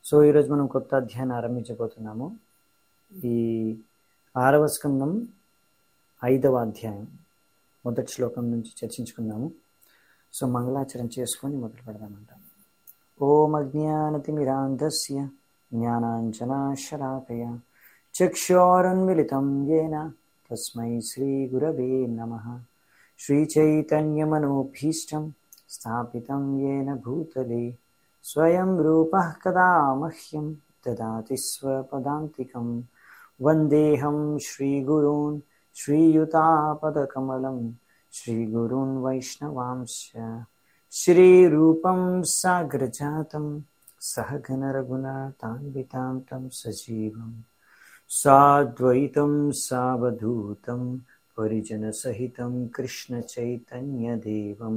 So ఈరోజు మనం కొత్త అధ్యాయాన్ని ఆరంభించబోతున్నాము ఈ ఆరవ స్కందం ఐదవ అధ్యాయం మొదటి శ్లోకం నుంచి చర్చించుకుందాము సో మంగళాచరణ చేసుకొని మొదలు పెడదామంట ఓం అజ్ఞానతిమిరాంధస్య జ్ఞానాంజనాశరాకయ చక్షోరన్మిళితం येन తస్మై శ్రీగురవే నమః श्रीचैतन्यमनोभीष्टं स्थापितं येन भूतले स्वयं रूपः कदा मह्यं ददाति स्वपदान्तिकं वन्देऽहं श्रीगुरून् श्रीयुतापदकमलं श्रीगुरून् वैष्णवांश्च श्रीरूपं साग्रजातं सहगनरघुनाथान्वितां तं सजीवं साद्वैतं सावधूतं परिजनसहितं कृष्णचैतन्यदेवं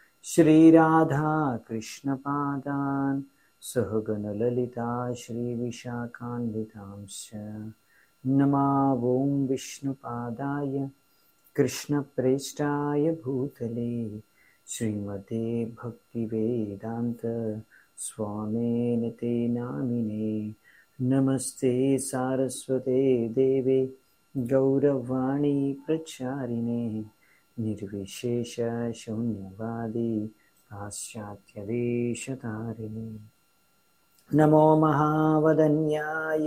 श्रीराधाकृष्णपादान् सहगणललिता श्रीविशाखान्वितांश्च नमावों विष्णुपादाय कृष्णप्रेष्ठाय भूतले श्रीमते भक्तिवेदान्त स्वामेन ते नामिने नमस्ते सारस्वते देवे गौरवाणी प्रचारिणे निर्विशेषशून्यवादी पाश्चात्यदेशतारिणे नमो महावदन्याय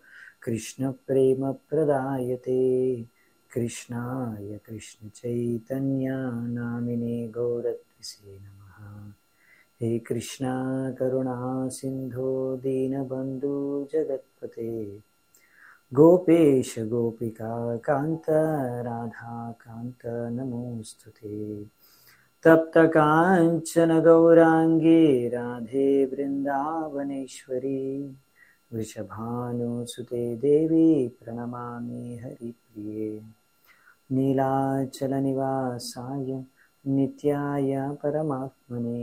कृष्णप्रेमप्रदायते कृष्णाय कृष्णचैतन्या नामिने गौरत्विसे नमः हे कृष्णा करुणा सिन्धो दीनबन्धु जगत्पते गोपेश गोपिका कान्त राधाकान्त नमोऽस्तु ते तप्तकाञ्चन गौराङ्गे राधे वृन्दावनेश्वरी वृषभानुसुते देवी प्रणमामि हरिप्रिये नीलाचलनिवासाय नित्याय परमात्मने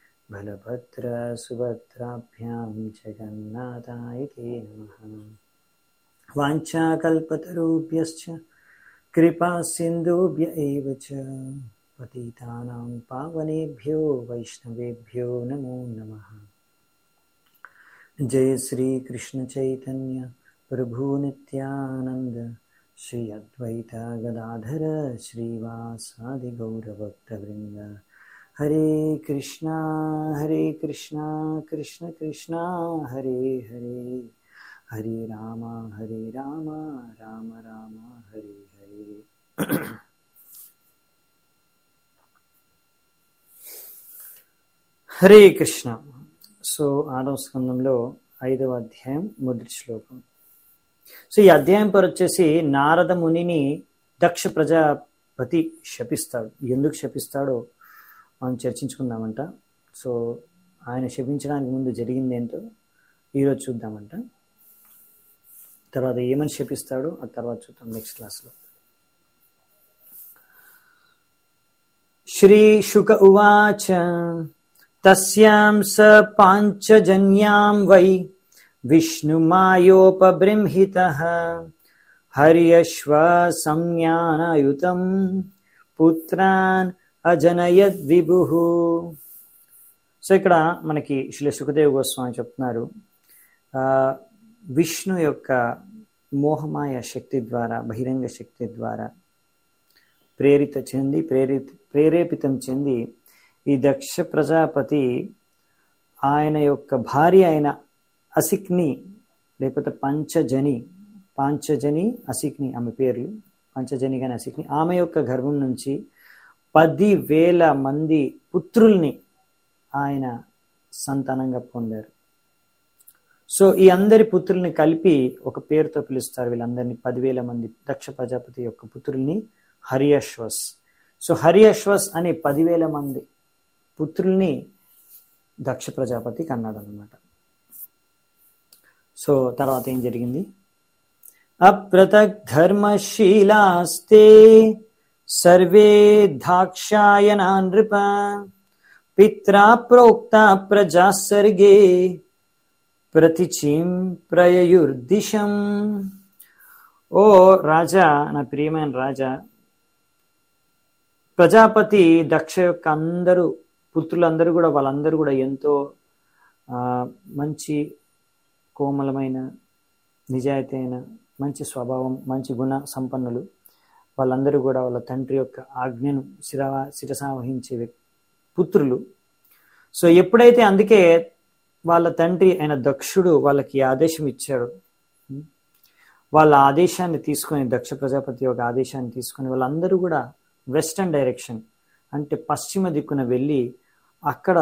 बलभद्रसुभद्राभ्यां जगन्नाथाय ते नमः वाञ्छाकल्पतरुभ्यश्च कृपासिन्धुभ्य एव च पतितानां पावनेभ्यो वैष्णवेभ्यो नमो नमः जय श्रीकृष्णचैतन्य प्रभुनित्यानन्द श्री अद्वैत गदाधर श्रीवासादिगौरभक्तवृन्द हरे कृष्णा हरे कृष्णा कृष्ण कृष्णा हरे हरे हरे राम हरे राम राम राम हरे हरे హరే కృష్ణ సో ఆరవ స్కందంలో ఐదవ అధ్యాయం మొదటి శ్లోకం సో ఈ అధ్యాయం పేరు వచ్చేసి నారద మునిని దక్ష ప్రజాపతి శపిస్తాడు ఎందుకు శపిస్తాడో మనం చర్చించుకుందామంట సో ఆయన శపించడానికి ముందు జరిగింది ఏంటో ఈరోజు చూద్దామంట తర్వాత ఏమని శపిస్తాడో ఆ తర్వాత చూద్దాం నెక్స్ట్ క్లాస్లో శ్రీ శుక ఉవాచ తస్యాం స పాంచజన్యాం వై విష్ణుమాయోపబృంహిత హర్యశ్వ సంజ్ఞానయుతం పుత్రాన్ అజనయద్ విభు సో ఇక్కడ మనకి శ్రీ సుఖదేవ్ గోస్వామి చెప్తున్నారు విష్ణు యొక్క మోహమాయ శక్తి ద్వారా బహిరంగ శక్తి ద్వారా ప్రేరిత చెంది ప్రేరిత ప్రేరేపితం చెంది ఈ దక్ష ప్రజాపతి ఆయన యొక్క భార్య అయిన అసిక్ని లేకపోతే పంచజని పాంచజని అసిక్ని ఆమె పేర్లు పంచజని కానీ అసిక్ని ఆమె యొక్క గర్భం నుంచి పది వేల మంది పుత్రుల్ని ఆయన సంతానంగా పొందారు సో ఈ అందరి పుత్రుల్ని కలిపి ఒక పేరుతో పిలుస్తారు వీళ్ళందరినీ పదివేల మంది దక్ష ప్రజాపతి యొక్క పుత్రుల్ని హరియశ్వస్ సో హరియశ్వస్ అనే పదివేల మంది పుత్రుల్ని దక్ష ప్రజాపతి కన్నాడు అనమాట సో తర్వాత ఏం జరిగింది అప్రతక్ ధర్మశీలాస్తే సర్వే దాక్షాయనా నృప పిత్రా ప్రోక్త ప్రజాసర్గే ప్రతిచీం ప్రయయుర్దిశం ఓ రాజా నా ప్రియమైన రాజా ప్రజాపతి దక్ష యొక్క అందరూ పుత్రులందరూ కూడా వాళ్ళందరూ కూడా ఎంతో ఆ, మంచి కోమలమైన నిజాయితీ అయిన మంచి స్వభావం మంచి గుణ సంపన్నులు వాళ్ళందరూ కూడా వాళ్ళ తండ్రి యొక్క ఆజ్ఞను శిర శిరసావహించే వ్యక్- పుత్రులు సో ఎప్పుడైతే అందుకే వాళ్ళ తండ్రి అయిన దక్షుడు వాళ్ళకి ఈ ఆదేశం ఇచ్చాడు ఉం? వాళ్ళ ఆదేశాన్ని తీసుకొని దక్ష ప్రజాపతి యొక్క ఆదేశాన్ని తీసుకొని వాళ్ళందరూ కూడా వెస్టర్న్ డైరెక్షన్ అంటే పశ్చిమ దిక్కున వెళ్ళి అక్కడ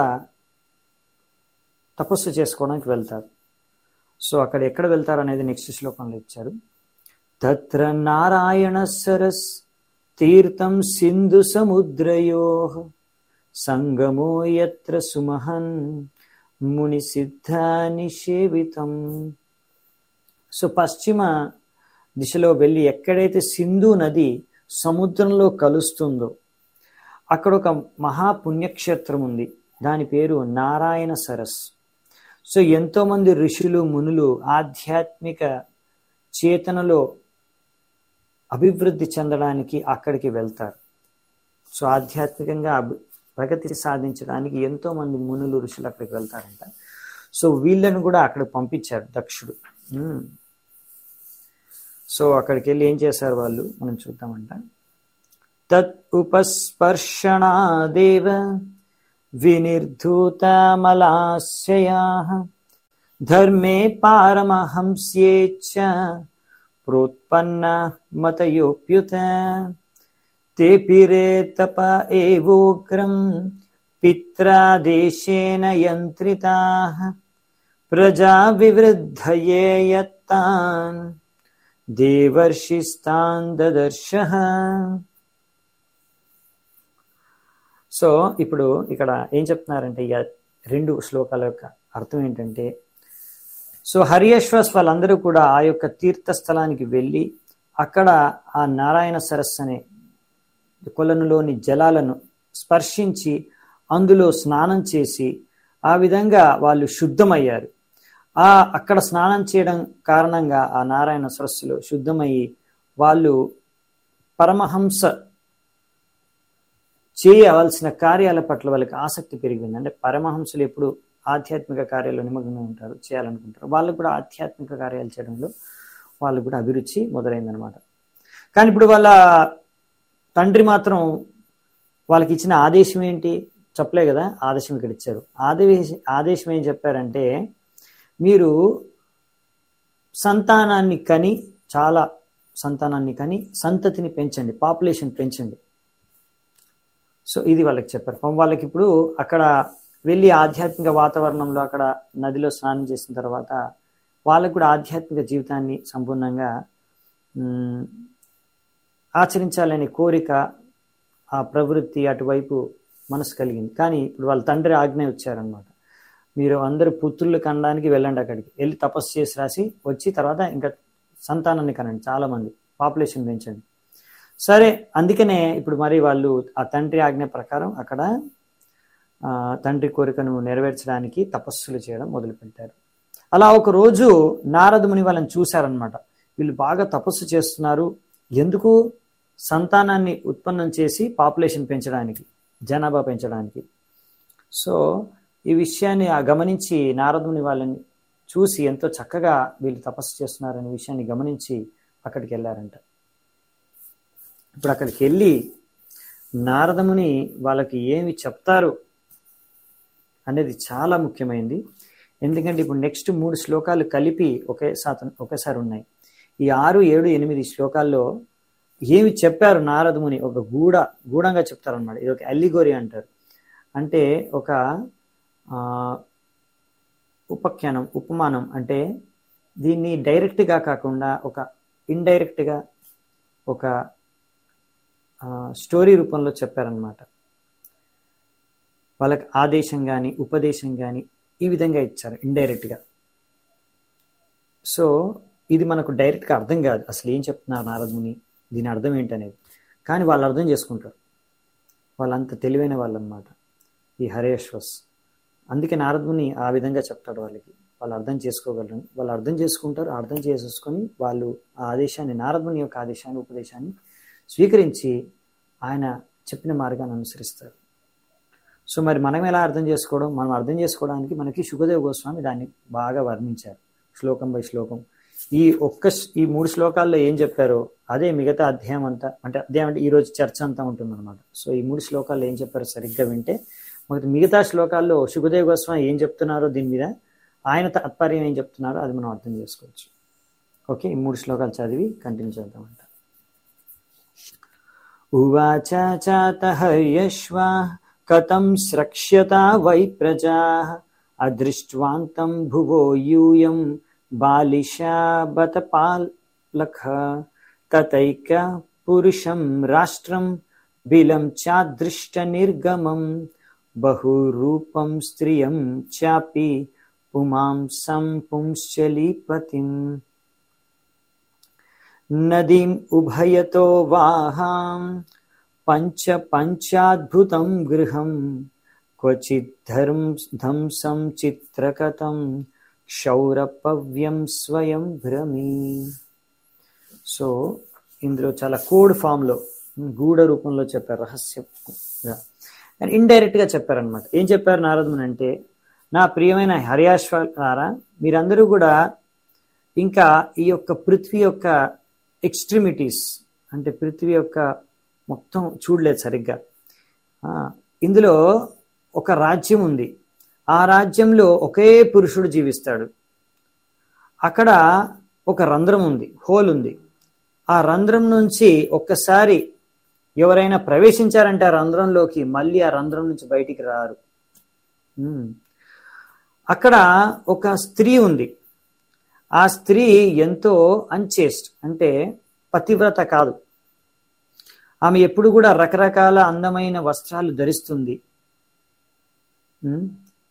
తపస్సు చేసుకోవడానికి వెళ్తారు సో అక్కడ ఎక్కడ వెళ్తారు అనేది నెక్స్ట్ శ్లోకంలో ఇచ్చారు తత్ర నారాయణ సరస్ తీర్థం సింధు సముద్రయో సంగమో యత్ర సుమహన్ ముని సిద్ధ నిషేవితం సో పశ్చిమ దిశలో వెళ్ళి ఎక్కడైతే సింధు నది సముద్రంలో కలుస్తుందో అక్కడ ఒక మహాపుణ్యక్షేత్రం ఉంది దాని పేరు నారాయణ సరస్ సో ఎంతో మంది ఋషులు మునులు ఆధ్యాత్మిక చేతనలో అభివృద్ధి చెందడానికి అక్కడికి వెళ్తారు సో ఆధ్యాత్మికంగా అభి ప్రగతి సాధించడానికి ఎంతో మంది మునులు ఋషులు అక్కడికి వెళ్తారంట సో వీళ్ళను కూడా అక్కడ పంపించారు దక్షుడు ఉమ్. సో అక్కడికి వెళ్ళి ఏం చేశారు వాళ్ళు మనం చూద్దామంట తత్ ఉపస్పర్శనాదేవ వినిర్ధూతమలాశయా ధర్మే పారమహంస్యే చ ప్రోత్పన్న మతయోప్యుత తేపిరే తప ఏవోగ్రం పిత్రాదేశేన యంత్రితా ప్రజా వివృద్ధయే యత్తాన్ దేవర్షిస్తాన్ దదర్శ సో ఇప్పుడు ఇక్కడ ఏం చెప్తున్నారంటే ఇక రెండు శ్లోకాల యొక్క అర్థం ఏంటంటే సో హరియేశ్వస్ వాళ్ళందరూ కూడా ఆ యొక్క తీర్థస్థలానికి వెళ్ళి అక్కడ ఆ నారాయణ సరస్సు అనే కొలనులోని జలాలను స్పర్శించి అందులో స్నానం చేసి ఆ విధంగా వాళ్ళు శుద్ధమయ్యారు ఆ అక్కడ స్నానం చేయడం కారణంగా ఆ నారాయణ సరస్సులో శుద్ధమయ్యి వాళ్ళు పరమహంస చేయవలసిన కార్యాల పట్ల వాళ్ళకి ఆసక్తి పెరిగింది అంటే పరమహంసలు ఎప్పుడు ఆధ్యాత్మిక కార్యాలు నిమగ్నం ఉంటారు చేయాలనుకుంటారు వాళ్ళు కూడా ఆధ్యాత్మిక కార్యాలు చేయడంలో వాళ్ళు కూడా అభిరుచి మొదలైందనమాట కానీ ఇప్పుడు వాళ్ళ తండ్రి మాత్రం వాళ్ళకి ఇచ్చిన ఆదేశం ఏంటి చెప్పలే కదా ఆదేశం ఇక్కడ ఇచ్చారు ఆదేశ ఆదేశం ఏం చెప్పారంటే మీరు సంతానాన్ని కని చాలా సంతానాన్ని కని సంతతిని పెంచండి పాపులేషన్ పెంచండి సో ఇది వాళ్ళకి చెప్పారు పాపం వాళ్ళకి ఇప్పుడు అక్కడ వెళ్ళి ఆధ్యాత్మిక వాతావరణంలో అక్కడ నదిలో స్నానం చేసిన తర్వాత వాళ్ళకు కూడా ఆధ్యాత్మిక జీవితాన్ని సంపూర్ణంగా మ్, ఆచరించాలనే కోరిక ఆ ప్రవృత్తి అటువైపు మనసు కలిగింది కానీ ఇప్పుడు వాళ్ళ తండ్రి ఆజ్ఞ వచ్చారనమాట మీరు అందరు పుత్రులు కనడానికి వెళ్ళండి అక్కడికి వెళ్ళి తపస్సు చేసి రాసి వచ్చి తర్వాత ఇంకా సంతానాన్ని కనండి చాలా మంది పాపులేషన్ పెంచండి సరే అందుకనే ఇప్పుడు మరి వాళ్ళు ఆ తండ్రి ఆజ్ఞ ప్రకారం అక్కడ ఆ, తండ్రి కోరికను నెరవేర్చడానికి తపస్సులు చేయడం మొదలుపెట్టారు అలా ఒక రోజు నారద ముని వాళ్ళని చూశారనమాట వీళ్ళు బాగా తపస్సు చేస్తున్నారు ఎందుకు సంతానాన్ని ఉత్పన్నం చేసి పాపులేషన్ పెంచడానికి జనాభా పెంచడానికి సో ఈ విషయాన్ని ఆ గమనించి నారదుని వాళ్ళని చూసి ఎంతో చక్కగా వీళ్ళు తపస్సు చేస్తున్నారనే విషయాన్ని గమనించి అక్కడికి వెళ్ళారంట ఇప్పుడు అక్కడికి వెళ్ళి నారదముని వాళ్ళకి ఏమి చెప్తారు అనేది చాలా ముఖ్యమైనది ఎందుకంటే ఇప్పుడు నెక్స్ట్ మూడు శ్లోకాలు కలిపి ఒకే శాతం ఒకేసారి ఉన్నాయి ఈ ఆరు ఏడు ఎనిమిది శ్లోకాల్లో ఏమి చెప్పారు నారదముని ఒక గూఢ గూఢంగా చెప్తారన్నమాట ఇది ఒక అల్లిగోరి అంటారు అంటే ఒక ఆ, ఉపఖ్యానం ఉపమానం అంటే దీన్ని డైరెక్ట్గా కాకుండా ఒక ఇండైరెక్ట్గా ఒక ఆ, స్టోరీ రూపంలో చెప్పారనమాట వాళ్ళకి ఆదేశం కానీ ఉపదేశం కానీ ఈ విధంగా ఇచ్చారు ఇండైరెక్ట్గా సో ఇది మనకు డైరెక్ట్గా అర్థం కాదు అసలు ఏం చెప్తున్నారు నారదుని దీని అర్థం ఏంటనేది కానీ వాళ్ళు అర్థం చేసుకుంటారు వాళ్ళంత తెలివైన వాళ్ళు అనమాట ఈ హరేశ్వస్ అందుకే నారదుని ఆ విధంగా చెప్తాడు వాళ్ళకి వాళ్ళు అర్థం చేసుకోగలరు వాళ్ళు అర్థం చేసుకుంటారు అర్థం చేసేసుకొని వాళ్ళు ఆ ఆదేశాన్ని నారదుని యొక్క ఆదేశాన్ని ఉపదేశాన్ని స్వీకరించి ఆయన చెప్పిన మార్గాన్ని అనుసరిస్తారు సో మరి మనం ఎలా అర్థం చేసుకోవడం మనం అర్థం చేసుకోవడానికి మనకి సుఖదేవ్ గోస్వామి దాన్ని బాగా వర్ణించారు శ్లోకం బై శ్లోకం ఈ ఒక్క శ్ల- ఈ మూడు శ్లోకాల్లో ఏం చెప్పారో అదే మిగతా అధ్యాయం అంతా అంటే అధ్యాయం అంటే ఈ రోజు చర్చ అంతా ఉంటుంది అనమాట సో ఈ మూడు శ్లోకాల్లో ఏం చెప్పారో సరిగ్గా వింటే మనకి మిగతా శ్లోకాల్లో సుఖదేవ్ గోస్వామి ఏం చెప్తున్నారో దీని మీద ఆయన తాత్పర్యం ఏం చెప్తున్నారో అది మనం అర్థం చేసుకోవచ్చు ఓకే ఈ మూడు శ్లోకాలు చదివి కంటిన్యూ చేద్దామంట ఉవాచ చాతహర్యశ్వా కథం స్రక్ష్యతా వై ప్రజా అదృష్ట్వాంతం భువో యూయం బాలిషా బత పాలఖ తతైక పురుషం రాష్ట్రం బిలం చాదృష్ట నిర్గమం బహురూపం స్త్రియం చాపి పుమాంసం పుంశ్చలీపతిం నదీం ఉభయతో వాహాం పంచ పంచాద్భుతం గృహం క్వచిత్ ధర్మ ధ్వంసం చిత్రకథం క్షౌరపవ్యం స్వయం భ్రమి సో ఇందులో చాలా కోడ్ ఫామ్లో గూఢ రూపంలో చెప్పారు రహస్యంగా కానీ ఇండైరెక్ట్ గా చెప్పారనమాట ఏం చెప్పారు నారదుని అంటే నా ప్రియమైన హర్యాశ్వారా మీరందరూ కూడా ఇంకా ఈ యొక్క పృథ్వీ యొక్క ఎక్స్ట్రిమిటీస్ అంటే పృథ్వీ యొక్క మొత్తం చూడలేదు సరిగ్గా ఆ, ఇందులో ఒక రాజ్యం ఉంది ఆ రాజ్యంలో ఒకే పురుషుడు జీవిస్తాడు అక్కడ ఒక రంధ్రం ఉంది హోల్ ఉంది ఆ రంధ్రం నుంచి ఒక్కసారి ఎవరైనా ప్రవేశించారంటే ఆ రంధ్రంలోకి మళ్ళీ ఆ రంధ్రం నుంచి బయటికి రారు ఉమ్. అక్కడ ఒక స్త్రీ ఉంది ఆ స్త్రీ ఎంతో అన్చేస్ట్ అంటే పతివ్రత కాదు ఆమె ఎప్పుడు కూడా రకరకాల అందమైన వస్త్రాలు ధరిస్తుంది ఉమ్.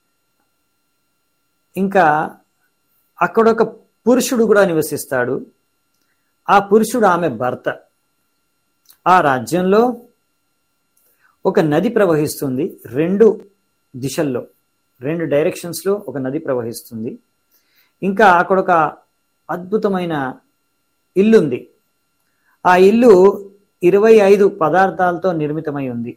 ఇంకా అక్కడ ఒక పురుషుడు కూడా నివసిస్తాడు ఆ పురుషుడు ఆమె భర్త ఆ రాజ్యంలో ఒక నది ప్రవహిస్తుంది రెండు దిశల్లో రెండు డైరెక్షన్స్లో ఒక నది ప్రవహిస్తుంది ఇంకా అక్కడ ఒక అద్భుతమైన ఇల్లు ఉంది ఆ ఇల్లు ఇరవై ఐదు పదార్థాలతో నిర్మితమై ఉంది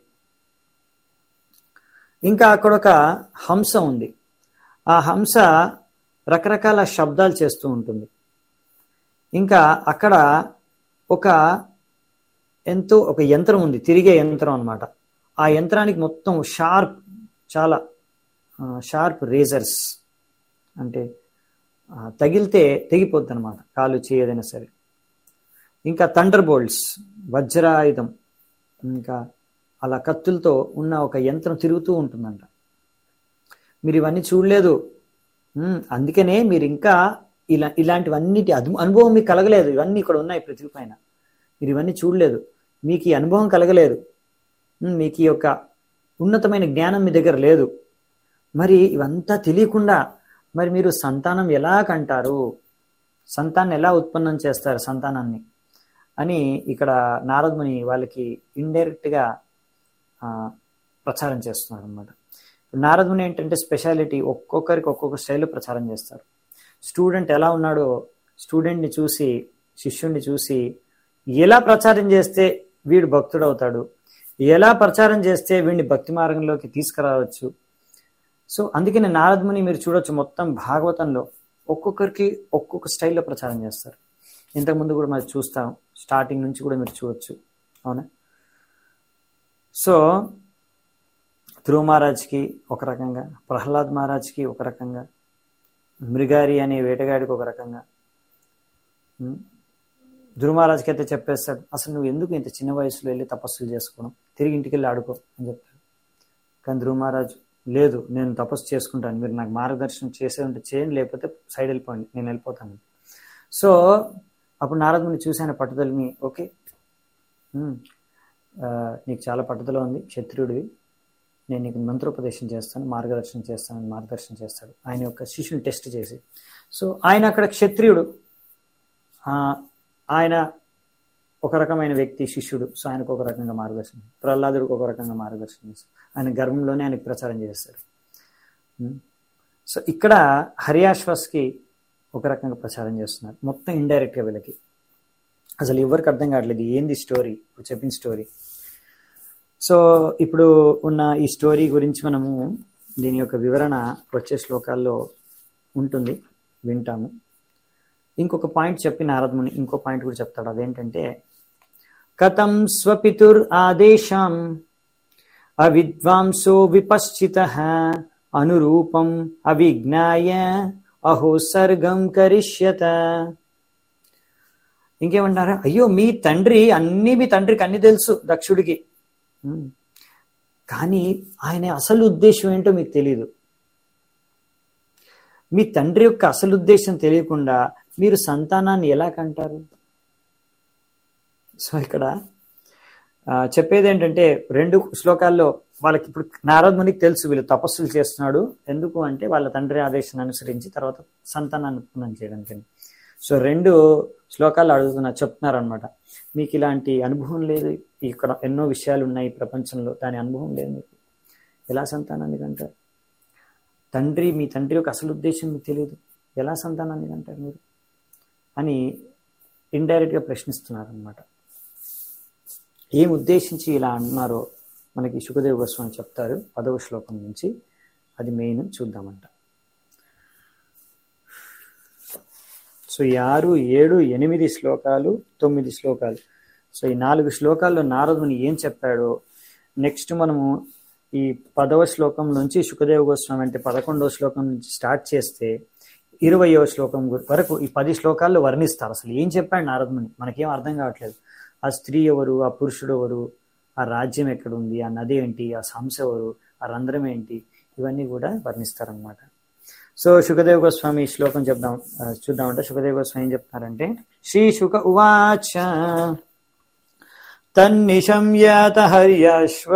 ఇంకా అక్కడ ఒక హంస ఉంది ఆ హంస రకరకాల శబ్దాలు చేస్తూ ఉంటుంది ఇంకా అక్కడ ఒక ఎంతో ఒక యంత్రం ఉంది తిరిగే యంత్రం అన్నమాట ఆ యంత్రానికి మొత్తం షార్ప్ చాలా షార్ప్ రేజర్స్ అంటే ఆ, తగిలితే తెగిపోద్ది అనమాట కాలు చేయదైనా సరే ఇంకా థండర్ బోల్ట్స్ వజ్రాయుధం ఇంకా అలా కత్తులతో ఉన్న ఒక యంత్రం తిరుగుతూ ఉంటుందంట మీరు ఇవన్నీ చూడలేదు ఉమ్, అందుకనే మీరు ఇంకా ఇలా ఇలాంటివన్నిటి అను అనుభవం మీకు కలగలేదు ఇవన్నీ ఇక్కడ ఉన్నాయి పృథ్వీ పైన మీరు ఇవన్నీ చూడలేదు మీకు ఈ అనుభవం కలగలేదు ఉమ్, మీకు ఈ యొక్క ఉన్నతమైన జ్ఞానం మీ దగ్గర లేదు మరి ఇవంతా తెలియకుండా మరి మీరు సంతానం ఎలా కంటారు సంతానం ఎలా ఉత్పన్నం చేస్తారు సంతానాన్ని అని ఇక్కడ నారదుని వాళ్ళకి ఇండైరెక్ట్గా ప్రచారం చేస్తున్నారు అనమాట నారదుని ఏంటంటే స్పెషాలిటీ ఒక్కొక్కరికి ఒక్కొక్క స్టైల్లో ప్రచారం చేస్తారు స్టూడెంట్ ఎలా ఉన్నాడో స్టూడెంట్ని చూసి శిష్యుడిని చూసి ఎలా ప్రచారం చేస్తే వీడు భక్తుడు అవుతాడు ఎలా ప్రచారం చేస్తే వీడిని భక్తి మార్గంలోకి తీసుకురావచ్చు సో అందుకని నారదముని మీరు చూడొచ్చు మొత్తం భాగవతంలో ఒక్కొక్కరికి ఒక్కొక్క స్టైల్లో ప్రచారం చేస్తారు ఇంతకుముందు కూడా మరి చూస్తాం స్టార్టింగ్ నుంచి కూడా మీరు చూడొచ్చు అవునా సో ధ్రువ మహారాజ్కి ఒక రకంగా ప్రహ్లాద్ మహారాజ్కి ఒక రకంగా మృగారి అనే వేటగాడికి ఒక రకంగా ఉమ్, ధ్రువ మహారాజ్కి అయితే చెప్పేస్తాడు అసలు నువ్వు ఎందుకు ఇంత చిన్న వయసులో వెళ్ళి తపస్సులు చేసుకోవడం తిరిగి ఇంటికి వెళ్ళి ఆడుకో అని చెప్తాడు కానీ ధ్రువ మహారాజ్ లేదు నేను తపస్సు చేసుకుంటాను మీరు నాకు మార్గదర్శనం చేసే ఉంటే చేయండి లేకపోతే సైడ్ వెళ్ళిపోండి నేను వెళ్ళిపోతాను సో అప్పుడు నారదుని చూసిన పట్టుదలని ఓకే ఉమ్, ఆ, నీకు చాలా పట్టుదల ఉంది క్షత్రియుడివి నేను నీకు మంత్రోపదేశం చేస్తాను మార్గదర్శనం చేస్తాను మార్గదర్శనం చేస్తాడు ఆయన యొక్క శిష్యుని టెస్ట్ చేసి సో ఆయన అక్కడ క్షత్రియుడు ఆ, ఆయన ఒక రకమైన వ్యక్తి శిష్యుడు సో ఆయనకు ఒక రకంగా మార్గదర్శనం ప్రహ్లాదుడికి ఒక రకంగా మార్గదర్శనం చేస్తాడు ఆయన గర్భంలోనే ఆయనకు ప్రచారం చేస్తాడు ఉమ్. సో ఇక్కడ హరియాశ్వాస్కి ఒక రకంగా ప్రచారం చేస్తున్నారు మొత్తం ఇండైరెక్ట్గా వీళ్ళకి అసలు ఎవరికి అర్థం కావట్లేదు ఏంది స్టోరీ ఇప్పుడు చెప్పిన స్టోరీ సో ఇప్పుడు ఉన్న ఈ స్టోరీ గురించి మనము దీని యొక్క వివరణ వచ్చే శ్లోకాల్లో ఉంటుంది వింటాము ఇంకొక పాయింట్ చెప్పి నారదముని ఇంకో పాయింట్ కూడా చెప్తాడు అదేంటంటే కథం స్వపితుర్ ఆదేశం అవిద్వాంసో విపశ్చిత అనురూపం అవిజ్ఞాయ అహో సర్గం కరిష్యత ఇంకేమంటారా అయ్యో మీ తండ్రి అన్నీ మీ తండ్రికి అన్ని తెలుసు దక్షుడికి ఉమ్. కానీ ఆయన అసలు ఉద్దేశం ఏంటో మీకు తెలియదు మీ తండ్రి యొక్క అసలు ఉద్దేశం తెలియకుండా మీరు సంతానాన్ని ఎలా కంటారు సో ఇక్కడ ఆ, చెప్పేది ఏంటంటే రెండు శ్లోకాల్లో వాళ్ళకి ఇప్పుడు నారద మునికి తెలుసు వీళ్ళు తపస్సులు చేస్తున్నాడు ఎందుకు అంటే వాళ్ళ తండ్రి ఆదేశాన్ని అనుసరించి తర్వాత సంతానాన్ని ఉత్పన్నం చేయడానికి సో రెండు శ్లోకాలు అడుగుతున్నారు చెప్తున్నారు అనమాట మీకు ఇలాంటి అనుభవం లేదు ఇక్కడ ఎన్నో విషయాలు ఉన్నాయి ప్రపంచంలో దాని అనుభవం లేదు మీకు ఎలా సంతానాన్ని కంటారు తండ్రి మీ తండ్రి యొక్క అసలు ఉద్దేశం మీకు తెలియదు ఎలా సంతానాన్ని కంటారు మీరు అని ఇండైరెక్ట్గా ప్రశ్నిస్తున్నారు అనమాట ఏం ఉద్దేశించి ఇలా అంటున్నారో మనకి సుఖదేవ్ గోస్వామి చెప్తారు పదవ శ్లోకం నుంచి అది మెయిన్ చూద్దామంట సో ఈ ఆరు ఏడు ఎనిమిది శ్లోకాలు తొమ్మిది శ్లోకాలు సో ఈ నాలుగు శ్లోకాల్లో నారదుని ఏం చెప్పాడో నెక్స్ట్ మనము ఈ పదవ శ్లోకం నుంచి సుఖదేవ గోస్వామి అంటే పదకొండవ శ్లోకం నుంచి స్టార్ట్ చేస్తే ఇరవయవ శ్లోకం గు- వరకు ఈ పది శ్లోకాల్లో వర్ణిస్తారు అసలు ఏం చెప్పాడు నారదుని మనకేం అర్థం కావట్లేదు ఆ స్త్రీ ఎవరు ఆ పురుషుడు ఎవరు ఆ రాజ్యం ఎక్కడుంది ఆ నది ఏంటి ఆ సంస్థ ఎవరు ఆ రంధ్రం ఏంటి ఇవన్నీ కూడా వర్ణిస్తారనమాట సో సుఖదేవ గోస్వామి ఈ శ్లోకం చెప్దాం ఆ, చూద్దామంటే సుఖదేవ గోస్వామి ఏం చెప్తున్నారంటే శ్రీ శుక ఉవాచ తన్నిశంయాత హర్యాశ్వ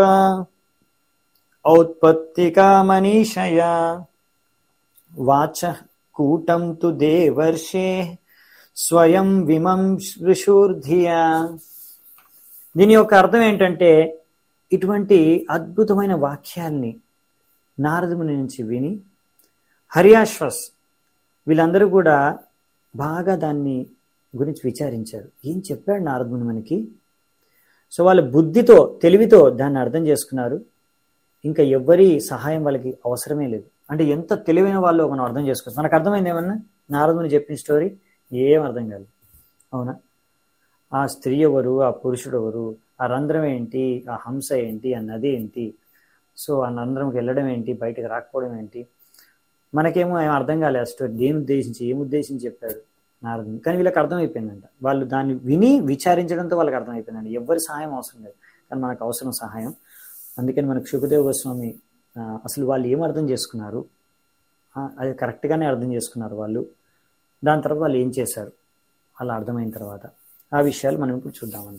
ఔత్పత్తికా మనీషయా వాచ కూటం తు దేవర్షే స్వయం విమం ఋషూర్ధియా దీని యొక్క అర్థం ఏంటంటే ఇటువంటి అద్భుతమైన వాక్యాల్ని నారదుని నుంచి విని హరియాశ్వస్ వీళ్ళందరూ కూడా బాగా దాన్ని గురించి విచారించారు ఏం చెప్పాడు నారదుని మనకి సో వాళ్ళ బుద్ధితో తెలివితో దాన్ని అర్థం చేసుకున్నారు ఇంకా ఎవ్వరి సహాయం వాళ్ళకి అవసరమే లేదు అంటే ఎంత తెలివైన వాళ్ళు మనం అర్థం చేసుకోవచ్చు మనకు అర్థమైంది ఏమన్నా నారదుని చెప్పిన స్టోరీ ఏం అర్థం కాదు అవునా ఆ స్త్రీ ఎవరు ఆ పురుషుడు ఎవరు ఆ రంధ్రం ఏంటి ఆ హంస ఏంటి ఆ నది ఏంటి సో ఆ రంధ్రంకి వెళ్ళడం ఏంటి బయటకు రాకపోవడం ఏంటి మనకేమో ఏం అర్థం కాలేదు ఆ స్టోరీ దేని ఉద్దేశించి ఏం ఉద్దేశించి చెప్పాడు నారదుని కానీ వీళ్ళకి అర్థమైపోయిందంట వాళ్ళు దాన్ని విని విచారించడంతో వాళ్ళకి అర్థమైపోయిందండి ఎవరి సహాయం అవసరం లేదు కానీ మనకు అవసరం సహాయం అందుకని మనకు సుఖదేవ గోస్వామి ఆ, అసలు వాళ్ళు ఏం అర్థం చేసుకున్నారు ఆ, అది కరెక్ట్గానే అర్థం చేసుకున్నారు వాళ్ళు దాని తర్వాత వాళ్ళు ఏం చేశారు అలా అర్థమైన తర్వాత ఆ విషయాలు మనం ఇప్పుడు చూద్దామంట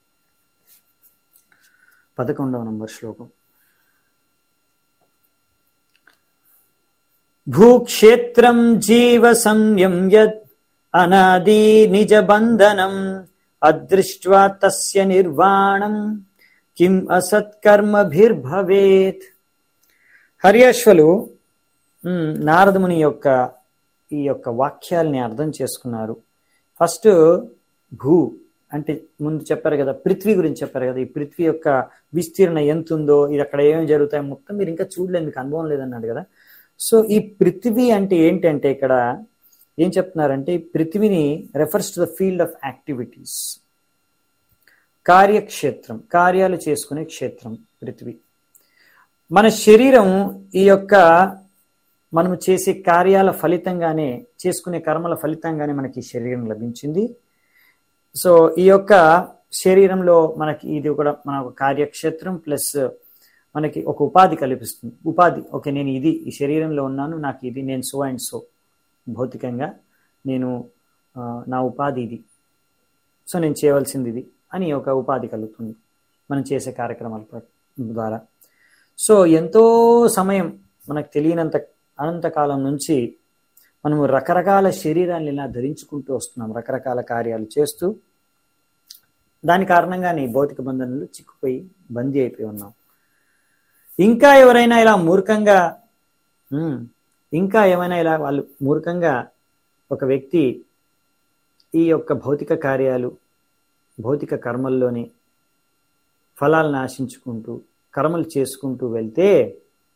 పదకొండవ నంబర్ శ్లోకం భూక్షేత్రం జీవ సంయం యద్ అనాది నిజ బంధనం అదృష్ట్వా తస్య నిర్వాణం కిం అసత్కర్మభిర్భవేత్ హర్యాశ్వలు ఉమ్, నారదముని యొక్క ఈ యొక్క వాక్యాల్ని అర్థం చేసుకున్నారు ఫస్ట్ భూ అంటే ముందు చెప్పారు కదా పృథ్వీ గురించి చెప్పారు కదా ఈ పృథ్వీ యొక్క విస్తీర్ణ ఎంత ఉందో ఇది అక్కడ ఏమేమి జరుగుతాయి మొత్తం మీరు ఇంకా చూడలేదు మీకు అనుభవం లేదన్నాడు కదా సో ఈ పృథ్వీ అంటే ఏంటంటే ఇక్కడ ఏం చెప్తున్నారంటే ఈ పృథ్వీని refers to the field of activities కార్యక్షేత్రం కార్యాలు చేసుకునే క్షేత్రం పృథ్వీ మన శరీరం ఈ యొక్క మనము చేసే కార్యాల ఫలితంగానే చేసుకునే కర్మల ఫలితంగానే మనకి ఈ శరీరం లభించింది సో ఈ యొక్క శరీరంలో మనకి ఇది కూడా మన ఒక కార్యక్షేత్రం ప్లస్ మనకి ఒక ఉపాధి కల్పిస్తుంది ఉపాధి ఓకే నేను ఇది ఈ శరీరంలో ఉన్నాను నాకు ఇది నేను సో అండ్ సో భౌతికంగా నేను ఆ, నా ఉపాధి ఇది సో నేను చేయవలసింది ఇది అని ఒక ఉపాధి కలుగుతుంది మనం చేసే కార్యక్రమాల ప్ర- ద్వారా సో ఎంతో సమయం మనకు తెలియనంత అనంతకాలం నుంచి మనము రకరకాల శరీరాన్ని ఇలా ధరించుకుంటూ వస్తున్నాం రకరకాల కార్యాలు చేస్తూ దాని కారణంగానే ఈ భౌతిక బంధనలు చిక్కుపోయి బందీ అయిపోయి ఉన్నాం ఇంకా ఎవరైనా ఇలా మూర్ఖంగా ఉమ్, ఇంకా ఏమైనా ఇలా వాళ్ళు మూర్ఖంగా ఒక వ్యక్తి ఈ యొక్క భౌతిక కార్యాలు భౌతిక కర్మల్లోనే ఫలాలను ఆశించుకుంటూ కర్మలు చేసుకుంటూ వెళ్తే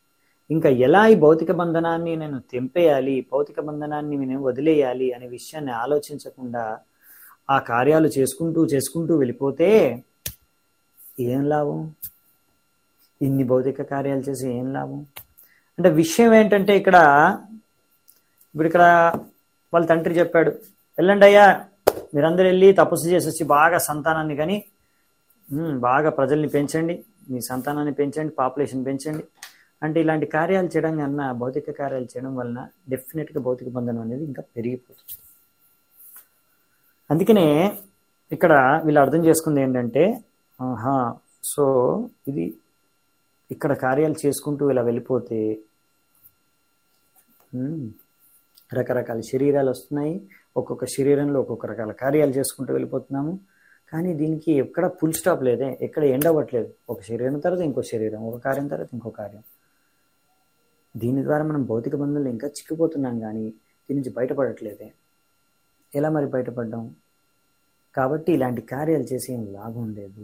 ఇంకా ఎలా ఈ భౌతిక బంధనాన్ని నేను తెంపేయాలి భౌతిక బంధనాన్ని నేను వదిలేయాలి అనే విషయాన్ని ఆలోచించకుండా ఆ కార్యాలు చేసుకుంటూ చేసుకుంటూ వెళ్ళిపోతే ఏం లాభం ఇన్ని భౌతిక కార్యాలు చేసి ఏం లాభం అంటే విషయం ఏంటంటే ఇక్కడ ఇప్పుడు ఇక్కడ వాళ్ళ తండ్రి చెప్పాడు వెళ్ళండి అయ్యా మీరందరూ వెళ్ళి తపస్సు చేసి వచ్చి బాగా సంతానాన్ని కానీ ఉమ్, బాగా ప్రజల్ని పెంచండి మీ సంతానాన్ని పెంచండి పాపులేషన్ పెంచండి అంటే ఇలాంటి కార్యాలు చేయడం కన్నా భౌతిక కార్యాలు చేయడం వలన డెఫినెట్గా భౌతిక బంధనం అనేది ఇంకా పెరిగిపోతుంది అందుకనే ఇక్కడ వీళ్ళు అర్థం చేసుకుంది ఏంటంటే ఆహా సో ఇది ఇక్కడ కార్యాలు చేసుకుంటూ ఇలా వెళ్ళిపోతే ఉమ్, రకరకాల శరీరాలు వస్తున్నాయి ఒక్కొక్క శరీరంలో ఒక్కొక్క రకాల కార్యాలు చేసుకుంటూ వెళ్ళిపోతున్నాము కానీ దీనికి ఎక్కడ ఫుల్ స్టాప్ లేదే ఎక్కడ ఎండ్ అవ్వట్లేదు ఒక శరీరం తర్వాత ఇంకో శరీరం ఒక కార్యం తర్వాత ఇంకో కార్యం దీని ద్వారా మనం భౌతిక బంధంలో ఇంకా చిక్కిపోతున్నాం కానీ దీని నుంచి బయటపడట్లేదే ఎలా మరి బయటపడ్డాం కాబట్టి ఇలాంటి కార్యాలు చేసి ఏం లాభం లేదు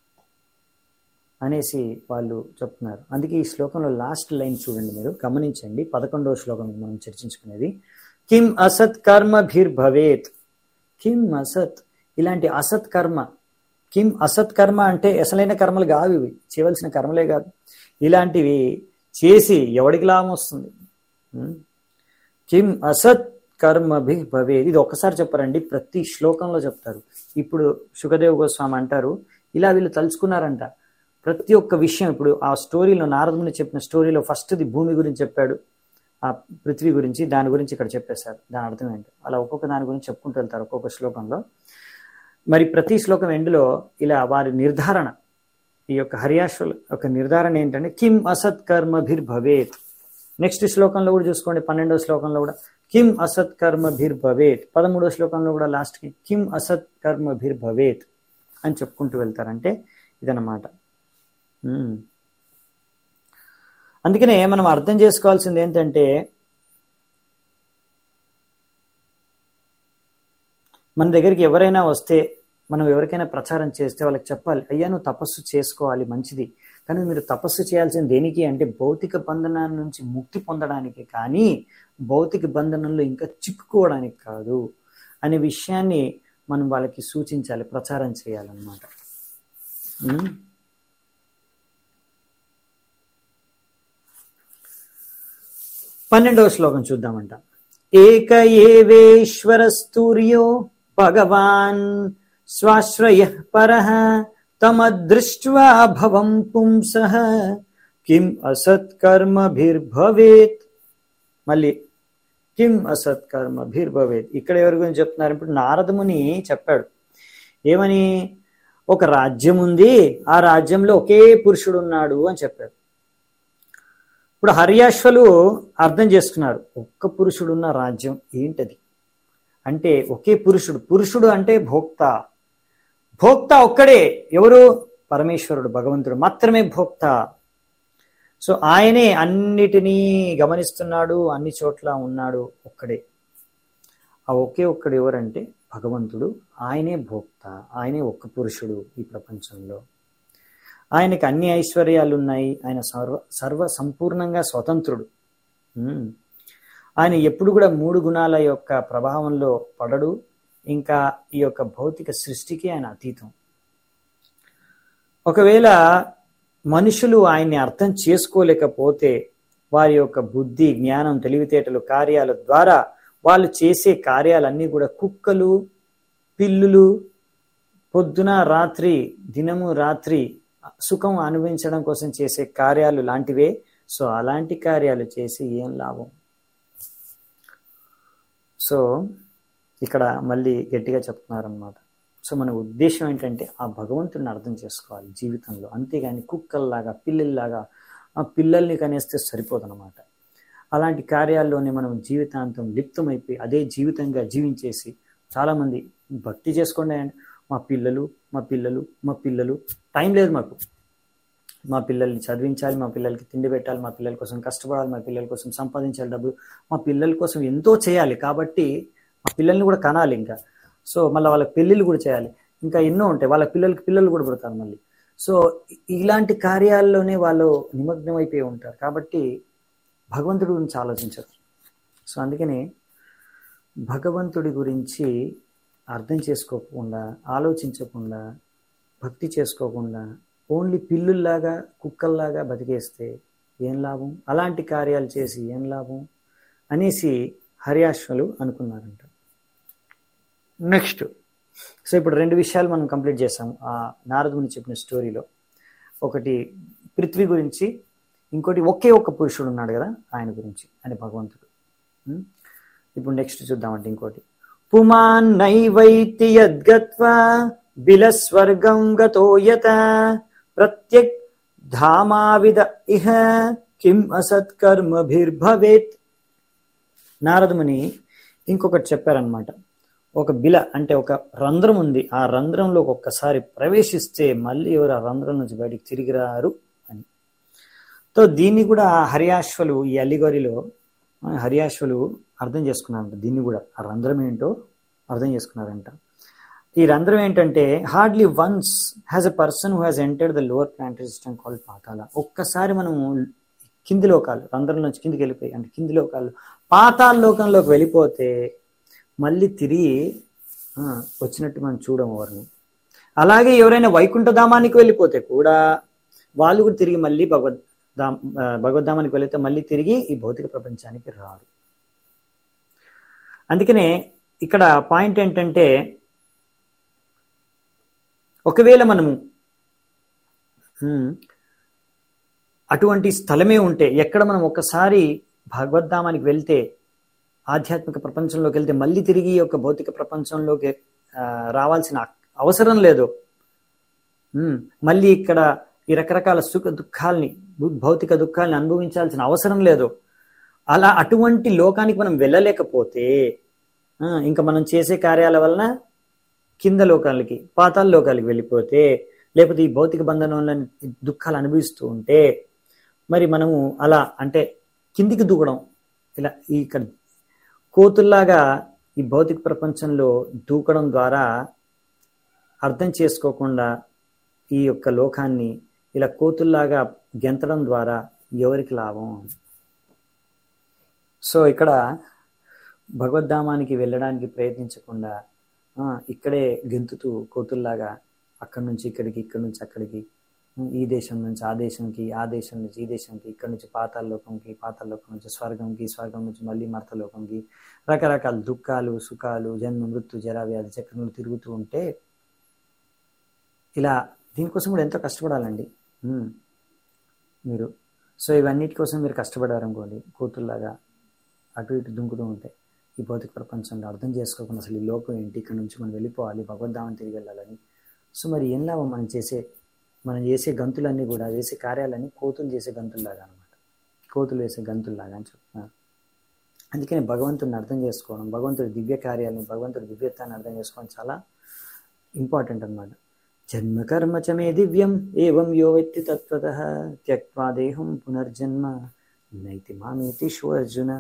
అనేసి వాళ్ళు చెప్తున్నారు అందుకే ఈ శ్లోకంలో లాస్ట్ లైన్ చూడండి మీరు గమనించండి పదకొండవ శ్లోకం మనం చర్చించుకునేది కిం అసత్ కర్మ భవేత్ కిం అసత్ ఇలాంటి అసత్ కర్మ కిం అసత్ కర్మ అంటే అసలైన కర్మలు కావు ఇవి చేయవలసిన కర్మలే కాదు ఇలాంటివి చేసి ఎవడికి లాభం వస్తుంది ఉం? కిం అసత్ కర్మ భవేత్ ఇది ఒక్కసారి చెప్పారండి ప్రతి శ్లోకంలో చెప్తారు ఇప్పుడు సుఖదేవ్ గోస్వామి అంటారు ఇలా వీళ్ళు తలుచుకున్నారంట ప్రతి ఒక్క విషయం ఇప్పుడు ఆ స్టోరీలో నారదుని చెప్పిన స్టోరీలో ఫస్ట్ది భూమి గురించి చెప్పాడు ఆ పృథ్వీ గురించి దాని గురించి ఇక్కడ చెప్పేశారు దాని అర్థం ఏంటి అలా ఒక్కొక్క దాని గురించి చెప్పుకుంటూ వెళ్తారు ఒక్కొక్క శ్లోకంలో మరి ప్రతి శ్లోకం ఎండులో ఇలా వారి నిర్ధారణ ఈ యొక్క హర్యాశ్వల యొక్క నిర్ధారణ ఏంటంటే కిం అసత్ కర్మభిర్ భవేత్ నెక్స్ట్ శ్లోకంలో కూడా చూసుకోండి పన్నెండవ శ్లోకంలో కూడా కిం అసత్ కర్మభిర్ భవేత్ పదమూడవ శ్లోకంలో కూడా లాస్ట్కి కిం అసత్ కర్మభిర్ భవేత్ అని చెప్పుకుంటూ వెళ్తారంటే ఇదన్నమాట ఉమ్. అందుకనే మనం అర్థం చేసుకోవాల్సింది ఏంటంటే మన దగ్గరికి ఎవరైనా వస్తే మనం ఎవరికైనా ప్రచారం చేస్తే వాళ్ళకి చెప్పాలి అయ్యా నువ్వు తపస్సు చేసుకోవాలి మంచిది కానీ మీరు తపస్సు చేయాల్సిన దేనికి అంటే భౌతిక బంధనాల నుంచి ముక్తి పొందడానికి కానీ భౌతిక బంధనంలో ఇంకా చిక్కుకోవడానికి కాదు అనే విషయాన్ని మనం వాళ్ళకి సూచించాలి ప్రచారం చేయాలన్నమాట ఉమ్. పన్నెండవ శ్లోకం చూద్దామంట ఏక ఏవేశ్వర స్తూర్యో భగవాన్ స్వాశ్రయ పర తమదృష్ట్వా భవం పుంసః కిం అసత్కర్మభిర్భవేత్ మళ్ళీ కిం అసత్కర్మభిర్భవేత్ ఇక్కడ ఎవరి గురించి చెప్తున్నారు ఇప్పుడు నారదముని చెప్పాడు ఏమని ఒక రాజ్యం ఉంది ఆ రాజ్యంలో ఒకే పురుషుడు ఉన్నాడు అని చెప్పాడు ఇప్పుడు హర్యాశ్వలు అర్థం చేసుకున్నారు ఒక్క పురుషుడు ఉన్న రాజ్యం ఏంటది అంటే ఒకే పురుషుడు పురుషుడు అంటే భోక్త భోక్త ఒక్కడే ఎవరు పరమేశ్వరుడు భగవంతుడు మాత్రమే భోక్త సో ఆయనే అన్నిటినీ గమనిస్తున్నాడు అన్ని చోట్ల ఉన్నాడు ఒక్కడే ఆ ఒకే ఒక్కడు ఎవరంటే భగవంతుడు ఆయనే భోక్త ఆయనే ఒక్క పురుషుడు ఈ ప్రపంచంలో ఆయనకి అన్ని ఐశ్వర్యాలు ఉన్నాయి ఆయన సర్వ సర్వ సంపూర్ణంగా స్వతంత్రుడు ఉమ్. ఆయన ఎప్పుడు కూడా మూడు గుణాల యొక్క ప్రభావంలో పడడు ఇంకా ఈ యొక్క భౌతిక సృష్టికి ఆయన అతీతం ఒకవేళ మనుషులు ఆయన్ని అర్థం చేసుకోలేకపోతే వారి యొక్క బుద్ధి జ్ఞానం తెలివితేటలు కార్యాల ద్వారా వాళ్ళు చేసే కార్యాలన్నీ కూడా కుక్కలు పిల్లులు పొద్దున రాత్రి దినము రాత్రి సుఖం అనుభవించడం కోసం చేసే కార్యాలు లాంటివే సో అలాంటి కార్యాలు చేసి ఏం లాభం సో ఇక్కడ మళ్ళీ గట్టిగా చెప్తున్నారనమాట సో మన ఉద్దేశం ఏంటంటే ఆ భగవంతుడిని అర్థం చేసుకోవాలి జీవితంలో అంతేగాని కుక్కల్లాగా పిల్లల్లాగా ఆ పిల్లల్ని కనేస్తే సరిపోదన్నమాట అలాంటి కార్యాల్లోనే మనం జీవితాంతం లిప్తమైపోయి అదే జీవితంగా జీవించేసి చాలామంది భక్తి చేసుకోండి అండి మా పిల్లలు మా పిల్లలు మా పిల్లలు టైం లేదు మాకు మా పిల్లల్ని చదివించాలి మా పిల్లలకి తిండి పెట్టాలి మా పిల్లల కోసం కష్టపడాలి మా పిల్లల కోసం సంపాదించాలి డబ్బులు మా పిల్లల కోసం ఎంతో చేయాలి కాబట్టి మా పిల్లల్ని కూడా కనాలి ఇంకా సో మళ్ళీ వాళ్ళకి పెళ్ళిళ్ళు కూడా చేయాలి ఇంకా ఎన్నో ఉంటాయి వాళ్ళ పిల్లలకి పిల్లలు కూడా పుడతారు మళ్ళీ సో ఇలాంటి కార్యాల్లోనే వాళ్ళు నిమగ్నం అయిపోయి ఉంటారు కాబట్టి భగవంతుడి గురించి ఆలోచించరు సో అందుకని భగవంతుడి గురించి అర్థం చేసుకోకుండా ఆలోచించకుండా భక్తి చేసుకోకుండా ఓన్లీ పిల్లుల్లాగా కుక్కల్లాగా బతికేస్తే ఏం లాభం అలాంటి కార్యాలు చేసి ఏం లాభం అనేసి హర్యాశ్వలు అనుకున్నారంట నెక్స్ట్ సో ఇప్పుడు రెండు విషయాలు మనం కంప్లీట్ చేసాం ఆ నారదుని చెప్పిన స్టోరీలో ఒకటి పృథ్వీ గురించి ఇంకోటి ఒకే ఒక్క పురుషుడు ఉన్నాడు కదా ఆయన గురించి అని భగవంతుడు ఉం? ఇప్పుడు నెక్స్ట్ చూద్దామంటే ఇంకోటి పుమాన్ నైవైతి యద్గత్వా బిలస్వర్గం గతో యత ప్రత్యక్ ధామావిద ఇహ కిం అసత్కర్మభిర్భవేత్ నారదుముని ఇంకొకటి చెప్పారనమాట ఒక బిల అంటే ఒక రంధ్రం ఉంది ఆ రంధ్రంలో ఒక్కసారి ప్రవేశిస్తే మళ్ళీ ఎవరు ఆ రంధ్రం నుంచి బయటికి తిరిగి రారు అని సో దీన్ని కూడా హరియాశ్వలు ఈ అల్లిగోరిలో ఆ, హరియాశ్వలు అర్థం చేసుకున్నారంట దీన్ని కూడా ఆ రంధ్రం ఏంటో అర్థం చేసుకున్నారంట ఈ రంధ్రం ఏంటంటే hardly once has a person who has entered the lower planetary system called Patala ఒక్కసారి మనము కింది లోకాలు రంధ్రం నుంచి కిందికి వెళ్ళిపోయి అంటే కింది లోకాలు పాతాల లోకంలోకి వెళ్ళిపోతే మళ్ళీ తిరిగి ఆ, వచ్చినట్టు మనం చూడము వారిని అలాగే ఎవరైనా వైకుంఠధామానికి వెళ్ళిపోతే కూడా వాళ్ళు కూడా తిరిగి మళ్ళీ భగవద్ ధామ్ ఆ, భగవద్ధామానికి వెళితే మళ్ళీ తిరిగి ఈ భౌతిక ప్రపంచానికి రారు అందుకనే ఇక్కడ పాయింట్ ఏంటంటే ఒకవేళ మనము హ్మ్, అటువంటి స్థలమే ఉంటే ఎక్కడ మనం ఒక్కసారి భగవద్ధామానికి వెళ్తే ఆధ్యాత్మిక ప్రపంచంలోకి వెళ్తే మళ్ళీ తిరిగి ఈ యొక్క భౌతిక ప్రపంచంలోకి ఆ, రావాల్సిన అవసరం లేదు హ్మ్, మళ్ళీ ఇక్కడ ఈ రకరకాల సుఖ దుఃఖాల్ని భౌ- భౌతిక దుఃఖాల్ని అనుభవించాల్సిన అవసరం లేదు అలా అటువంటి లోకానికి మనం వెళ్ళలేకపోతే ఆ, ఇంకా మనం చేసే కార్యాల వలన కింద లోకాలకి పాతాల లోకాలకి వెళ్ళిపోతే లేకపోతే ఈ భౌతిక బంధనంలోని దుఃఖాలు అనుభవిస్తూ ఉంటే మరి మనము అలా అంటే కిందికి దూకడం ఇలా ఈ ఇక్కడ కోతుల్లాగా ఈ భౌతిక ప్రపంచంలో దూకడం ద్వారా అర్థం చేసుకోకుండా ఈ యొక్క లోకాన్ని ఇలా కోతుల్లాగా గెంతడం ద్వారా ఎవరికి లాభం సో ఇక్కడ భగవద్ధామానికి వెళ్ళడానికి ప్రయత్నించకుండా ఆ, ఇక్కడే గెంతుతూ కోతుల్లాగా అక్కడి నుంచి ఇక్కడికి ఇక్కడి నుంచి అక్కడికి ఉమ్, ఈ దేశం నుంచి ఆ దేశంకి ఆ దేశం నుంచి ఈ దేశంకి ఇక్కడి నుంచి పాతాల లోకంకి పాతాల లోకం నుంచి స్వర్గంకి స్వర్గం నుంచి మళ్ళీ మర్తలోకంకి రకరకాల దుఃఖాలు సుఖాలు జన్మ మృత్యు జరా వ్యాధి చక్రములు తిరుగుతూ ఉంటే ఇలా దీనికోసం కూడా ఎంతో కష్టపడాలండి ఉమ్. మీరు సో ఇవన్నిటి కోసం మీరు కష్టపడారనుకోండి కూతుర్లాగా అటు ఇటు దుంకుతూ ఉంటాయి ఈ భౌతిక ప్రపంచంలో అర్థం చేసుకోకుండా అసలు ఈ లోకం ఏంటి ఇక్కడ నుంచి మనం వెళ్ళిపోవాలి భగవద్ధామని తిరిగి వెళ్ళాలని సో మరి ఏం లాభం మనం చేసే మనం చేసే గంతులన్నీ కూడా వేసే కార్యాలన్నీ కోతులు చేసే గంతుల్లాగా అనమాట కోతులు వేసే గంతుల్లాగా అని చెప్తున్నారు అందుకని భగవంతుడిని అర్థం చేసుకోవడం భగవంతుడి దివ్య కార్యాలను భగవంతుడి దివ్యత్వాన్ని అర్థం చేసుకోవడం చాలా ఇంపార్టెంట్ అనమాట జన్మ కర్మ చ మే దివ్యం ఏవం యో వ్యక్తి తత్వత త్యక్వా దేహం పునర్జన్మ నైతి మామేతి షో అర్జున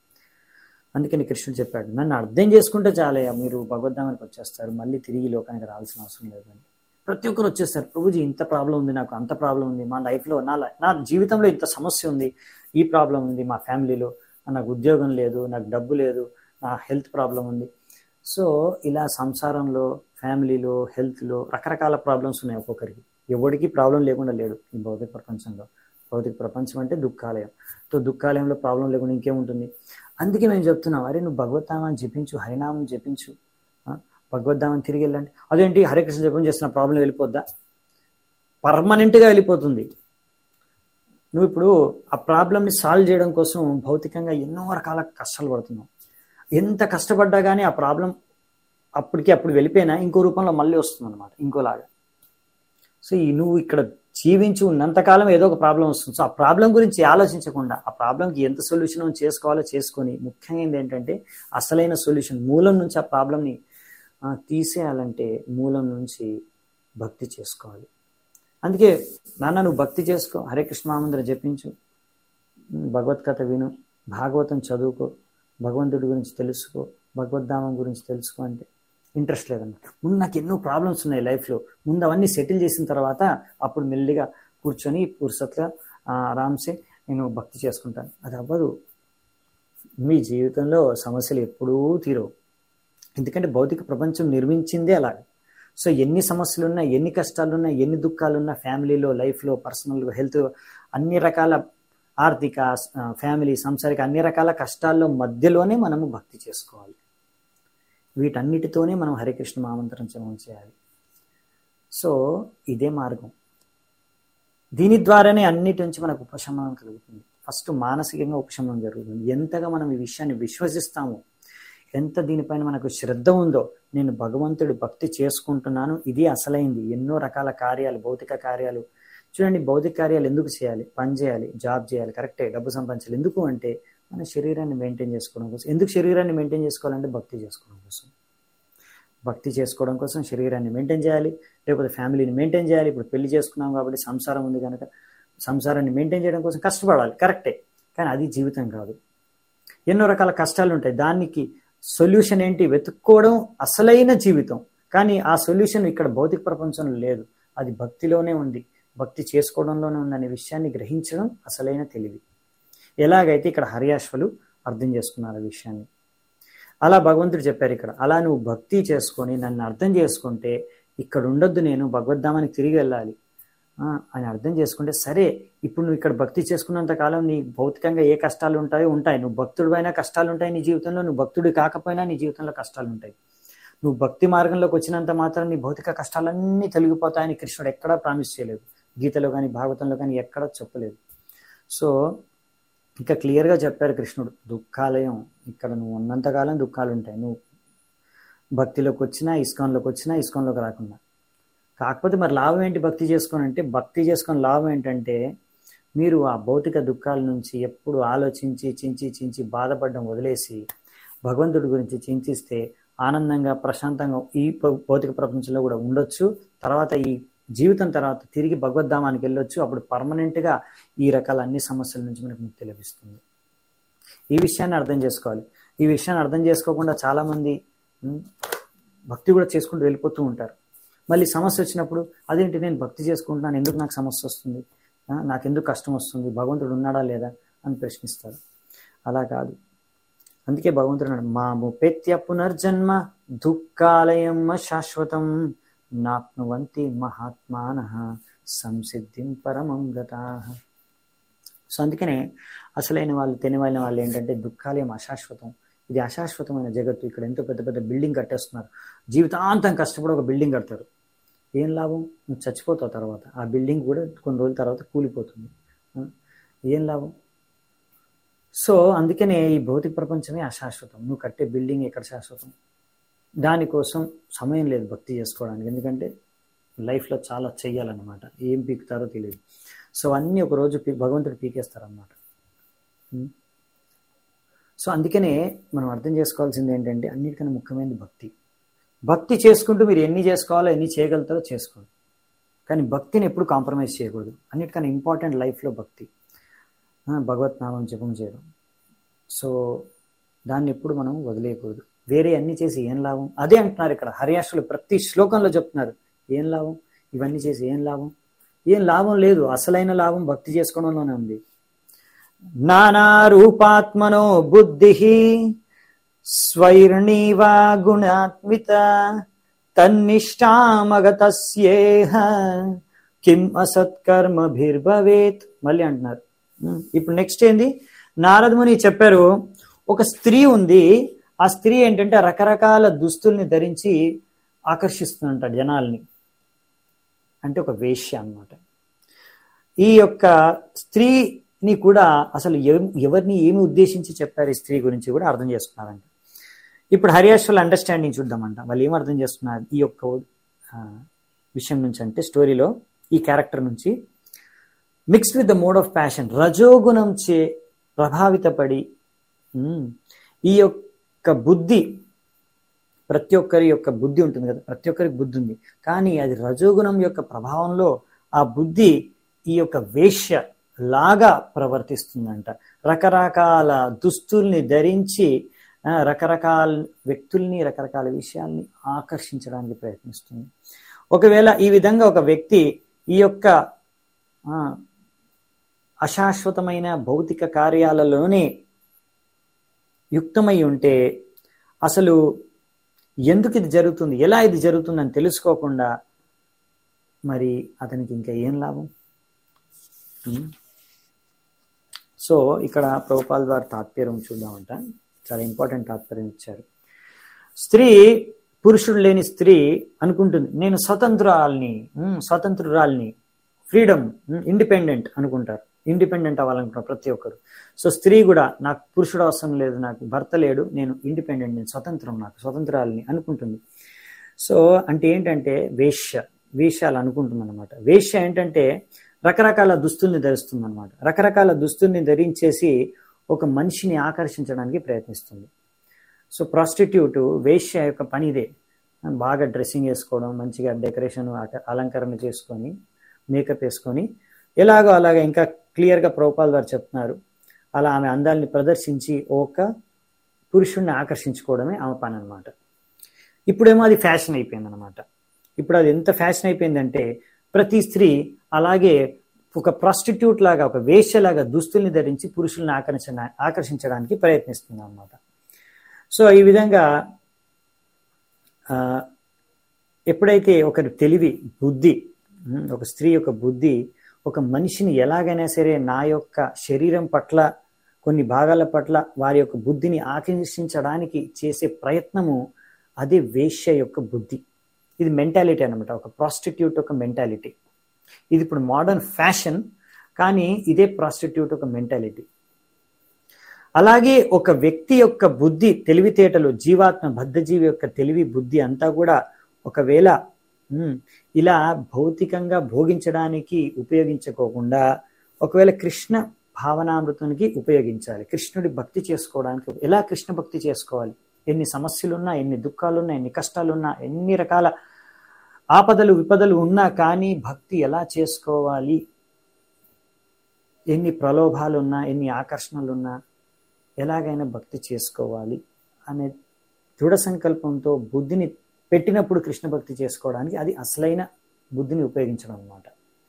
అందుకని కృష్ణుడు చెప్పాడు నన్ను అర్థం చేసుకుంటే చాలయ్యా మీరు భగవద్ధామానికి వచ్చేస్తారు మళ్ళీ తిరిగి లోకానికి రావాల్సిన అవసరం లేదని ప్రతి ఒక్కరు వచ్చేస్తారు ప్రభుజీ ఇంత ప్రాబ్లం ఉంది నాకు అంత ప్రాబ్లం ఉంది మా లైఫ్లో నా లై- నా జీవితంలో ఇంత సమస్య ఉంది ఈ ప్రాబ్లం ఉంది మా ఫ్యామిలీలో నాకు ఉద్యోగం లేదు నాకు డబ్బు లేదు నా హెల్త్ ప్రాబ్లం ఉంది సో ఇలా సంసారంలో ఫ్యామిలీలో హెల్త్లో రకరకాల ప్రాబ్లమ్స్ ఉన్నాయి ఒక్కొక్కరికి ఎవరికి ప్రాబ్లం లేకుండా లేడు ఈ భౌతిక ప్రపంచంలో భౌతిక ప్రపంచం అంటే దుఃఖాలయం సో దుఃఖాలయంలో ప్రాబ్లం లేకుండా ఇంకేముంటుంది అందుకే మేము చెప్తున్నాం అరే నువ్వు భగవద్ధామాన్ని జపించు హరినామం జపించు ఆ, భగవద్ధామాన్ని తిరిగి వెళ్ళండి అదేంటి హరే కృష్ణ జపం చేసిన ప్రాబ్లం వెళ్ళిపోద్దా పర్మనెంట్గా వెళ్ళిపోతుంది నువ్వు ఇప్పుడు ఆ ప్రాబ్లమ్ని సాల్వ్ చేయడం కోసం భౌతికంగా ఎన్నో రకాల కష్టాలు పడుతున్నావు ఎంత కష్టపడ్డా కానీ ఆ ప్రాబ్లం అప్పటికి అప్పుడు వెళ్ళిపోయినా ఇంకో రూపంలో మళ్ళీ వస్తుంది అనమాట ఇంకోలాగా సో ఈ నువ్వు ఇక్కడ జీవించి ఉన్నంతకాలం ఏదో ఒక ప్రాబ్లం వస్తుంది సో ఆ ప్రాబ్లం గురించి ఆలోచించకుండా ఆ ప్రాబ్లంకి ఎంత సొల్యూషన్ చేసుకోవాలో చేసుకొని ముఖ్యంగా ఏంటంటే అసలైన సొల్యూషన్ మూలం నుంచి ఆ ప్రాబ్లంని తీసేయాలంటే మూలం నుంచి భక్తి చేసుకోవాలి అందుకే నాన్న నువ్వు భక్తి చేసుకో హరే కృష్ణ మహామంత్రం జపించు ఉమ్, భగవద్గీత విను భాగవతం చదువుకో భగవంతుడి గురించి తెలుసుకో భగవద్ధామం గురించి తెలుసుకో అంటే ఇంట్రెస్ట్ లేదన్నమాట ముందు నాకు ఎన్నో ప్రాబ్లమ్స్ ఉన్నాయి లైఫ్లో ముందు అవన్నీ సెటిల్ చేసిన తర్వాత అప్పుడు మెల్లిగా కూర్చొని పురుసత్గా ఆరామ్సే నేను భక్తి చేసుకుంటాను అది అవ్వదు మీ జీవితంలో సమస్యలు ఎప్పుడూ తీరవు ఎందుకంటే భౌతిక ప్రపంచం నిర్మించిందే అలా సో ఎన్ని సమస్యలు ఉన్నా ఎన్ని కష్టాలు ఉన్నా ఎన్ని దుఃఖాలు ఉన్నా ఫ్యామిలీలో లైఫ్లో పర్సనల్ హెల్త్ అన్ని రకాల ఆర్థిక ఫ్యామిలీ సంసారిక అన్ని రకాల కష్టాల్లో మధ్యలోనే మనము భక్తి చేసుకోవాలి వీటన్నిటితోనే మనం హరికృష్ణ మహామంత్రం జపం చేయాలి సో ఇదే మార్గం దీని ద్వారానే అన్నిటి నుంచి మనకు ఉపశమనం కలుగుతుంది ఫస్ట్ మానసికంగా ఉపశమనం జరుగుతుంది ఎంతగా మనం ఈ విషయాన్ని విశ్వసిస్తామో ఎంత దీనిపైన మనకు శ్రద్ధ ఉందో నేను భగవంతుడి భక్తి చేసుకుంటున్నాను ఇది అసలైంది ఎన్నో రకాల కార్యాలు భౌతిక కార్యాలు చూడండి భౌతిక కార్యాలు ఎందుకు చేయాలి పని చేయాలి జాబ్ చేయాలి కరెక్టే డబ్బు సంపాదించాలి ఎందుకు అంటే మన శరీరాన్ని మెయింటైన్ చేసుకోవడం కోసం ఎందుకు శరీరాన్ని మెయింటైన్ చేసుకోవాలంటే భక్తి చేసుకోవడం కోసం భక్తి చేసుకోవడం కోసం శరీరాన్ని మెయింటైన్ చేయాలి లేకపోతే ఫ్యామిలీని మెయింటైన్ చేయాలి ఇప్పుడు పెళ్లి చేసుకున్నాం కాబట్టి సంసారం ఉంది కనుక సంసారాన్ని మెయింటైన్ చేయడం కోసం కష్టపడాలి కరెక్టే కానీ అది జీవితం కాదు ఎన్నో రకాల కష్టాలు ఉంటాయి దానికి సొల్యూషన్ ఏంటి వెతుక్కోవడం అసలైన జీవితం కానీ ఆ సొల్యూషన్ ఇక్కడ భౌతిక ప్రపంచంలో లేదు అది భక్తిలోనే ఉంది భక్తి చేసుకోవడంలోనే ఉందనే విషయాన్ని గ్రహించడం అసలైన తెలివి ఎలాగైతే ఇక్కడ హరియాశ్వలు అర్థం చేసుకున్నారు ఆ విషయాన్ని అలా భగవంతుడు చెప్పారు ఇక్కడ అలా నువ్వు భక్తి చేసుకొని నన్ను అర్థం చేసుకుంటే ఇక్కడ ఉండొద్దు నేను భగవద్ధామానికి తిరిగి వెళ్ళాలి అని అర్థం చేసుకుంటే సరే ఇప్పుడు నువ్వు ఇక్కడ భక్తి చేసుకున్నంత కాలం నీ భౌతికంగా ఏ కష్టాలు ఉంటాయో ఉంటాయి నువ్వు భక్తుడు అయినా కష్టాలు ఉంటాయి నీ జీవితంలో నువ్వు భక్తుడు కాకపోయినా నీ జీవితంలో కష్టాలు ఉంటాయి నువ్వు భక్తి మార్గంలోకి వచ్చినంత మాత్రం నీ భౌతిక కష్టాలన్నీ తొలగిపోతాయని కృష్ణుడు ఎక్కడా ప్రామిస్ చేయలేదు గీతలో కానీ భాగవతంలో కానీ ఎక్కడా చెప్పలేదు సో ఇంకా క్లియర్గా చెప్పారు కృష్ణుడు దుఃఖాలయం ఇక్కడ నువ్వు ఉన్నంతకాలం దుఃఖాలు ఉంటాయి నువ్వు భక్తిలోకి వచ్చినా ఇస్కాన్లోకి వచ్చినా ఇస్కాన్లోకి రాకుండా కాకపోతే మరి లాభం ఏంటి భక్తి చేసుకొని అంటే భక్తి చేసుకొని లాభం ఏంటంటే మీరు ఆ భౌతిక దుఃఖాల నుంచి ఎప్పుడు ఆలోచించి చించి చించి బాధపడడం వదిలేసి భగవంతుడి గురించి చింతిస్తే ఆనందంగా ప్రశాంతంగా ఈ భౌతిక ప్రపంచంలో కూడా ఉండొచ్చు తర్వాత ఈ జీవితం తర్వాత తిరిగి భగవద్ధామానికి వెళ్ళొచ్చు అప్పుడు పర్మనెంట్గా ఈ రకాల అన్ని సమస్యల నుంచి మనకు ముక్తి లభిస్తుంది ఈ విషయాన్ని అర్థం చేసుకోవాలి ఈ విషయాన్ని అర్థం చేసుకోకుండా చాలామంది భక్తి కూడా చేసుకుంటూ వెళ్ళిపోతూ ఉంటారు మళ్ళీ సమస్య వచ్చినప్పుడు అదేంటి నేను భక్తి చేసుకుంటున్నాను ఎందుకు నాకు సమస్య వస్తుంది నాకెందుకు కష్టం వస్తుంది భగవంతుడు ఉన్నాడా లేదా అని ప్రశ్నిస్తారు అలా కాదు అందుకే భగవంతుడు అన్నాడు మా ముపెత్య పునర్జన్మ దుఃఖాలయం శాశ్వతం నాప్నువంతి మహాత్మాన సంసిద్ధిం పరమం గతా సో అందుకనే అసలైన వాళ్ళు తెలియని వాళ్ళు ఏంటంటే దుఃఖాలయం అశాశ్వతం ఇది అశాశ్వతమైన జగత్తు ఇక్కడ ఎంతో పెద్ద పెద్ద బిల్డింగ్ కట్టేస్తున్నారు జీవితాంతం కష్టపడి ఒక బిల్డింగ్ కడతారు ఏం లాభం నువ్వు చచ్చిపోతావు తర్వాత ఆ బిల్డింగ్ కూడా కొన్ని రోజుల తర్వాత కూలిపోతుంది ఏం లాభం సో అందుకనే ఈ భౌతిక ప్రపంచమే అశాశ్వతం నువ్వు కట్టే బిల్డింగ్ ఎక్కడ శాశ్వతం దానికోసం సమయం లేదు భక్తి చేసుకోవడానికి ఎందుకంటే లైఫ్లో చాలా చెయ్యాలన్నమాట ఏం పీకుతారో తెలియదు సో అన్నీ ఒక రోజు భగవంతుడు పీకేస్తారనమాట సో అందుకనే మనం అర్థం చేసుకోవాల్సింది ఏంటంటే అన్నిటికన్నా ముఖ్యమైనది భక్తి భక్తి చేసుకుంటూ మీరు ఎన్ని చేసుకోవాలో ఎన్ని చేయగలుగుతారో చేసుకోండి కానీ భక్తిని ఎప్పుడు కాంప్రమైజ్ చేయకూడదు అన్నిటికన్నా ఇంపార్టెంట్ లైఫ్లో భక్తి భగవత్ నామం జపం చేయడం సో దాన్ని ఎప్పుడు మనం వదిలేయకూడదు వేరే అన్ని చేసి ఏం లాభం అదే అంటున్నారు ఇక్కడ హరియాశ్వలు ప్రతి శ్లోకంలో చెప్తున్నారు ఏం లాభం ఇవన్నీ చేసి ఏం లాభం ఏం లాభం లేదు అసలైన లాభం భక్తి చేసుకోవడంలోనే ఉంది నానా రూపాత్మనో బుద్ధి స్వైర్ణీవా గుణాత్మిత తన్నిష్టామగతస్యేహ కిం అసత్కర్మభిర్భవేత్ మళ్ళీ అంటున్నారు ఇప్పుడు నెక్స్ట్ ఏంది నారదముని చెప్పారు ఒక స్త్రీ ఉంది ఆ స్త్రీ ఏంటంటే రకరకాల దుస్తుల్ని ధరించి ఆకర్షిస్తుందంట జనాల్ని అంటే ఒక వేష్య అన్నమాట ఈ యొక్క స్త్రీని కూడా అసలు ఎవరిని ఏమి ఉద్దేశించి చెప్పారు ఈ స్త్రీ గురించి కూడా అర్థం చేసుకున్నారంట ఇప్పుడు హరియాశ్వల్ అండర్స్టాండింగ్ చూద్దామంట వాళ్ళు ఏం అర్థం చేస్తున్నారు ఈ యొక్క విషయం నుంచి అంటే స్టోరీలో ఈ క్యారెక్టర్ నుంచి mixed with the mode of passion రజోగుణం చే ప్రభావితపడి ఈ యొక్క బుద్ధి ప్రతి ఒక్కరి యొక్క బుద్ధి ఉంటుంది కదా ప్రతి ఒక్కరికి బుద్ధి ఉంది కానీ అది రజోగుణం యొక్క ప్రభావంలో ఆ బుద్ధి ఈ యొక్క వేష్య లాగా ప్రవర్తిస్తుందంట రకరకాల దుస్తుల్ని ధరించి రకరకాల వ్యక్తుల్ని రకరకాల విషయాల్ని ఆకర్షించడానికి ప్రయత్నిస్తుంది ఒకవేళ ఈ విధంగా ఒక వ్యక్తి ఈ యొక్క అశాశ్వతమైన భౌతిక కార్యాలలోనే యుక్తమై ఉంటే అసలు ఎందుకు ఇది జరుగుతుంది ఎలా ఇది జరుగుతుందని తెలుసుకోకుండా మరి అతనికి ఇంకా ఏం లాభం ఉమ్. సో ఇక్కడ ప్రభుపాల్ వారి తాత్పర్యం చూద్దామంట చాలా ఇంపార్టెంట్ తాత్పర్యం ఇచ్చారు స్త్రీ పురుషుడు లేని స్త్రీ అనుకుంటుంది నేను స్వతంత్రాల్ని ఉమ్, స్వతంత్రురాల్ని ఫ్రీడమ్ ఇండిపెండెంట్ అనుకుంటారు ఇండిపెండెంట్ అవ్వాలనుకుంటారు ప్రతి ఒక్కరు సో స్త్రీ కూడా నాకు పురుషుడు అవసరం లేదు నాకు భర్త లేడు నేను ఇండిపెండెంట్ నేను స్వతంత్రం నాకు స్వతంత్రాలని అనుకుంటుంది సో అంటే ఏంటంటే వేశ్య వేష్యాలు అనుకుంటుంది అనమాట వేశ్య ఏంటంటే రకరకాల దుస్తుల్ని ధరిస్తుంది అనమాట రకరకాల దుస్తుల్ని ధరించేసి ఒక మనిషిని ఆకర్షించడానికి ప్రయత్నిస్తుంది సో ప్రాస్టిట్యూట్ వేశ్య యొక్క పని ఇదే బాగా డ్రెస్సింగ్ వేసుకోవడం మంచిగా డెకరేషన్ అలంకరణ చేసుకొని మేకప్ వేసుకొని ఎలాగో అలాగా ఇంకా క్లియర్గా ప్రోపాల్ వారు చెప్తున్నారు అలా ఆమె అందాల్ని ప్రదర్శించి ఒక పురుషుణ్ణి ఆకర్షించుకోవడమే ఆమె పని అనమాట ఇప్పుడేమో అది ఫ్యాషన్ అయిపోయింది అనమాట ఇప్పుడు అది ఎంత ఫ్యాషన్ అయిపోయిందంటే ప్రతి స్త్రీ అలాగే ఒక ప్రాస్టిట్యూట్ లాగా ఒక వేశ్యలాగా దుస్తుల్ని ధరించి పురుషుల్ని ఆకర్షించ ఆకర్షించడానికి ప్రయత్నిస్తుంది అనమాట సో ఈ విధంగా ఆ, ఎప్పుడైతే ఒకరి తెలివి బుద్ధి ఉమ్, ఒక స్త్రీ యొక్క బుద్ధి ఒక మనిషిని ఎలాగైనా సరే నా యొక్క శరీరం పట్ల కొన్ని భాగాల పట్ల వారి యొక్క బుద్ధిని ఆకర్షించడానికి చేసే ప్రయత్నము అదే వేశ్య యొక్క బుద్ధి ఇది మెంటాలిటీ అనమాట ఒక ప్రాస్టిట్యూట్ ఒక మెంటాలిటీ ఇది ఇప్పుడు మోడర్న్ ఫ్యాషన్ కానీ ఇదే ప్రాస్టిట్యూట్ ఒక మెంటాలిటీ అలాగే ఒక వ్యక్తి యొక్క బుద్ధి తెలివితేటలు జీవాత్మ బద్ధజీవి యొక్క తెలివి బుద్ధి అంతా కూడా ఒకవేళ ఉమ్, ఇలా భౌతికంగా భోగించడానికి ఉపయోగించుకోకుండా ఒకవేళ కృష్ణ భావనామృతానికి ఉపయోగించాలి కృష్ణుడి భక్తి చేసుకోవడానికి ఎలా కృష్ణ భక్తి చేసుకోవాలి ఎన్ని సమస్యలున్నా ఎన్ని దుఃఖాలున్నా ఎన్ని కష్టాలున్నా ఎన్ని రకాల ఆపదలు విపదలు ఉన్నా కానీ భక్తి ఎలా చేసుకోవాలి ఎన్ని ప్రలోభాలున్నా ఎన్ని ఆకర్షణలున్నా ఎలాగైనా భక్తి చేసుకోవాలి అనే దృఢ సంకల్పంతో బుద్ధిని పెట్టినప్పుడు కృష్ణ భక్తి చేసుకోవడానికి అది అసలైన బుద్ధిని ఉపయోగించడం అన్నమాట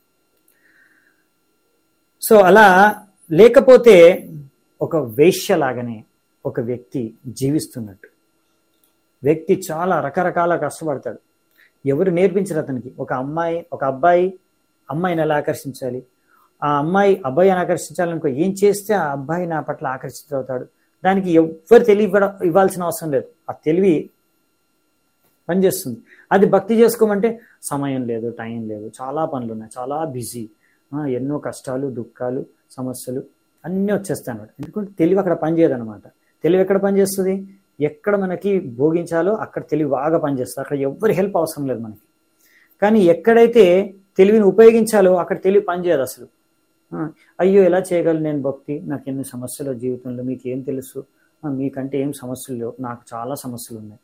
సో అలా లేకపోతే ఒక వేశ్యలాగానే ఒక వ్యక్తి జీవిస్తున్నట్టు వ్యక్తి చాలా రకరకాల కష్టపడతాడు ఎవరు నేర్పించరు అతనికి ఒక అమ్మాయి ఒక అబ్బాయి అమ్మాయిని ఎలా ఆకర్షించాలి ఆ అమ్మాయి అబ్బాయిని ఆకర్షించాలనుకో ఏం చేస్తే ఆ అబ్బాయి నా పట్ల ఆకర్షితులవుతాడు దానికి ఎవ్వరు తెలివి ఇవ్వడం ఇవ్వాల్సిన అవసరం లేదు ఆ తెలివి పనిచేస్తుంది అది భక్తి చేసుకోమంటే సమయం లేదు టైం లేదు చాలా పనులు ఉన్నాయి చాలా బిజీ ఎన్నో కష్టాలు దుఃఖాలు సమస్యలు అన్నీ వచ్చేస్తాయి అనమాట ఎందుకంటే తెలివి అక్కడ పనిచేయదు అనమాట తెలివి ఎక్కడ పనిచేస్తుంది ఎక్కడ మనకి భోగించాలో అక్కడ తెలివి బాగా పనిచేస్తుంది అక్కడ ఎవరి హెల్ప్ అవసరం లేదు మనకి కానీ ఎక్కడైతే తెలివిని ఉపయోగించాలో అక్కడ తెలివి పనిచేయదు అసలు ఆ, అయ్యో ఎలా చేయగలను నేను భక్తి నాకు ఎన్ని సమస్యలు జీవితంలో మీకు ఏం తెలుసు ఆ, మీకంటే ఏం సమస్యలు లేవు నాకు చాలా సమస్యలు ఉన్నాయి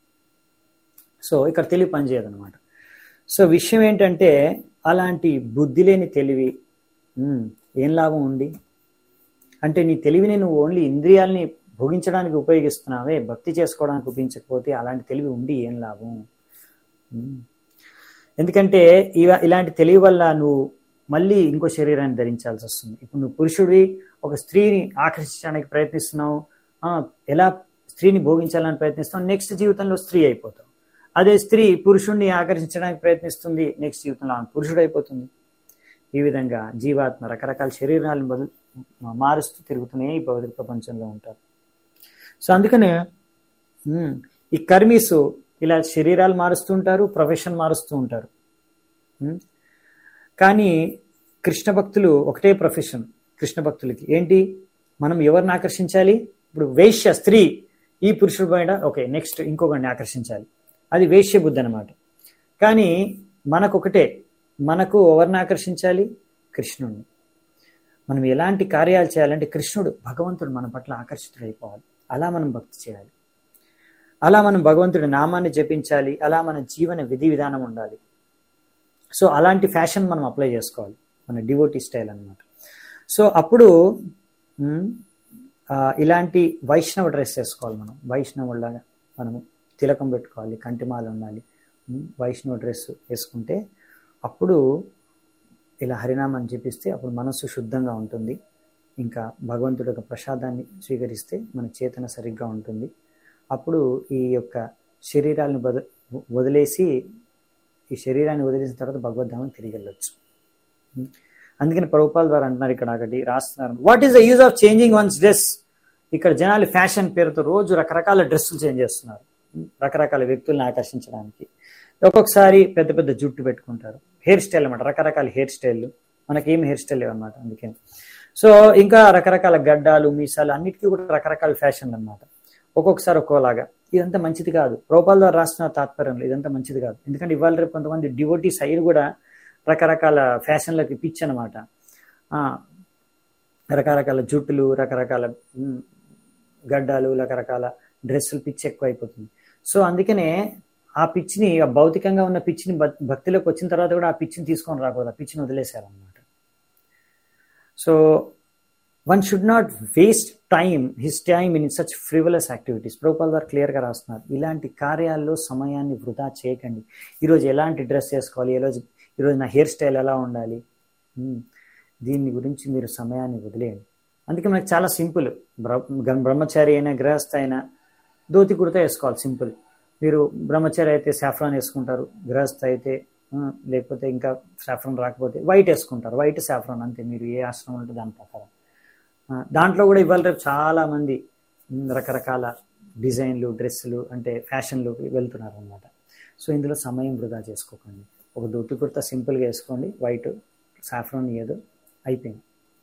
సో ఇక్కడ తెలివి పనిచేయదు అనమాట సో విషయం ఏంటంటే అలాంటి బుద్ధి లేని తెలివి ఉమ్, ఏం లాభం ఉంది అంటే నీ తెలివిని నువ్వు ఓన్లీ ఇంద్రియాలని భోగించడానికి ఉపయోగిస్తున్నావే భక్తి చేసుకోవడానికి ఉపయోగించకపోతే అలాంటి తెలివి ఉండి ఏం లాభం ఉమ్. ఎందుకంటే ఇవ ఇలాంటి తెలివి వల్ల నువ్వు మళ్ళీ ఇంకో శరీరాన్ని ధరించాల్సి వస్తుంది ఇప్పుడు నువ్వు పురుషుడివి ఒక స్త్రీని ఆకర్షించడానికి ప్రయత్నిస్తున్నావు ఆ, ఎలా స్త్రీని భోగించాలని ప్రయత్నిస్తావు నెక్స్ట్ జీవితంలో స్త్రీ అయిపోతావు అదే స్త్రీ పురుషుణ్ణి ఆకర్షించడానికి ప్రయత్నిస్తుంది నెక్స్ట్ జీవితంలో ఆమె పురుషుడు అయిపోతుంది ఈ విధంగా జీవాత్మ రకరకాల శరీరాలను బదులు మారుస్తూ తిరుగుతూనే ఈ భౌతిక ప్రపంచంలో ఉంటారు సో అందుకనే ఉమ్, ఈ కర్మీస్ ఇలా శరీరాలు మారుస్తూ ఉంటారు ప్రొఫెషన్ మారుస్తూ ఉంటారు ఉమ్, కానీ కృష్ణ భక్తులు ఒకటే ప్రొఫెషన్ కృష్ణ భక్తులకి ఏంటి మనం ఎవరిని ఆకర్షించాలి ఇప్పుడు వేశ్య స్త్రీ ఈ పురుషుడు పైన ఓకే నెక్స్ట్ ఇంకొకరిని ఆకర్షించాలి అది వేశ్య బుద్ధి అనమాట కానీ మనకొకటే మనకు ఎవరిని ఆకర్షించాలి కృష్ణుడిని మనం ఎలాంటి కార్యాలు చేయాలంటే కృష్ణుడు భగవంతుడు మన పట్ల ఆకర్షితుడైపోవాలి అలా మనం భక్తి చేయాలి అలా మనం భగవంతుడి నామాన్ని జపించాలి అలా మన జీవన విధి విధానం ఉండాలి సో అలాంటి ఫ్యాషన్ మనం అప్లై చేసుకోవాలి మన డివోటీ స్టైల్ అన్నమాట సో అప్పుడు ఉమ్, ఆ, ఇలాంటి వైష్ణవ డ్రెస్ వేసుకోవాలి మనం వైష్ణవులాగా మనము తిలకం పెట్టుకోవాలి కంటిమాల ఉండాలి ఉమ్, వైష్ణవ డ్రెస్ వేసుకుంటే అప్పుడు ఇలా హరినామాన్ని జపిస్తే అప్పుడు మనస్సు శుద్ధంగా ఉంటుంది ఇంకా భగవంతుడి యొక్క ప్రసాదాన్ని స్వీకరిస్తే మన చేతన సరిగ్గా ఉంటుంది అప్పుడు ఈ యొక్క శరీరాలను బద వదిలేసి ఈ శరీరాన్ని వదిలేసిన తర్వాత భగవద్ధామం తిరిగి వెళ్ళొచ్చు అందుకని ప్రభుపాల ద్వారా అంటున్నారు ఇక్కడ ఒకటి రాస్తున్నారు what is the use of changing one's dress ఇక్కడ జనాలు ఫ్యాషన్ పేరుతో రోజు రకరకాల డ్రెస్సులు చేంజ్ చేస్తున్నారు రకరకాల వ్యక్తులను ఆకర్షించడానికి ఒక్కొక్కసారి పెద్ద పెద్ద జుట్టు పెట్టుకుంటారు హెయిర్ స్టైల్ అనమాట రకరకాల హెయిర్ స్టైల్ మనకి ఏం హెయిర్ స్టైల్ అనమాట అందుకని సో ఇంకా రకరకాల గడ్డాలు మీసాలు అన్నిటికీ కూడా రకరకాల ఫ్యాషన్లు అనమాట ఒక్కొక్కసారి ఒక్కోలాగా ఇదంతా మంచిది కాదు రూపాల ద్వారా రాసిన తాత్పర్యంలో ఇదంతా మంచిది కాదు ఎందుకంటే ఇవాళ రేపు కొంతమంది డివోటీ సైడ్ కూడా రకరకాల ఫ్యాషన్లకి పిచ్ అనమాట రకరకాల జుట్టులు రకరకాల గడ్డాలు రకరకాల డ్రెస్సులు పిచ్ ఎక్కువ అయిపోతుంది సో అందుకనే ఆ పిచ్చిని ఆ భౌతికంగా ఉన్న పిచ్చిని భక్తిలోకి వచ్చిన తర్వాత కూడా ఆ పిచ్చిని తీసుకొని రాకూడదు ఆ పిచ్చిని వదిలేశారనమాట so one should not waste time his time in such frivolous activities Prabhupada గారు క్లియర్గా రాస్తున్నారు ఇలాంటి కార్యాల్లో సమయాన్ని వృధా చేయకండి ఈరోజు ఎలాంటి డ్రెస్ వేసుకోవాలి ఈరోజు ఈరోజు నా హెయిర్ స్టైల్ ఎలా ఉండాలి దీని గురించి మీరు సమయాన్ని వదిలేయండి అందుకే మనకు చాలా సింపుల్ బ్రహ్మచారి అయినా గృహస్థ అయినా ధోతి కుర్తా వేసుకోవాలి సింపుల్ మీరు బ్రహ్మచారి అయితే సాఫ్రాన్ వేసుకుంటారు గృహస్థ అయితే లేకపోతే ఇంకా సాఫ్రాన్ రాకపోతే వైట్ వేసుకుంటారు వైట్ సాఫ్రాన్ అంతే మీరు ఏ ఆశ్రమం ఉంటే దాని ప్రకారం దాంట్లో కూడా ఇవాళ రేపు చాలా మంది రకరకాల డిజైన్లు డ్రెస్సులు అంటే ఫ్యాషన్లు వెళ్తున్నారు అనమాట సో ఇందులో సమయం వృధా చేసుకోకండి ఒక దొత్తి కుర్తా సింపుల్గా వేసుకోండి వైట్ సాఫ్రాన్ ఏదో అయిపోయింది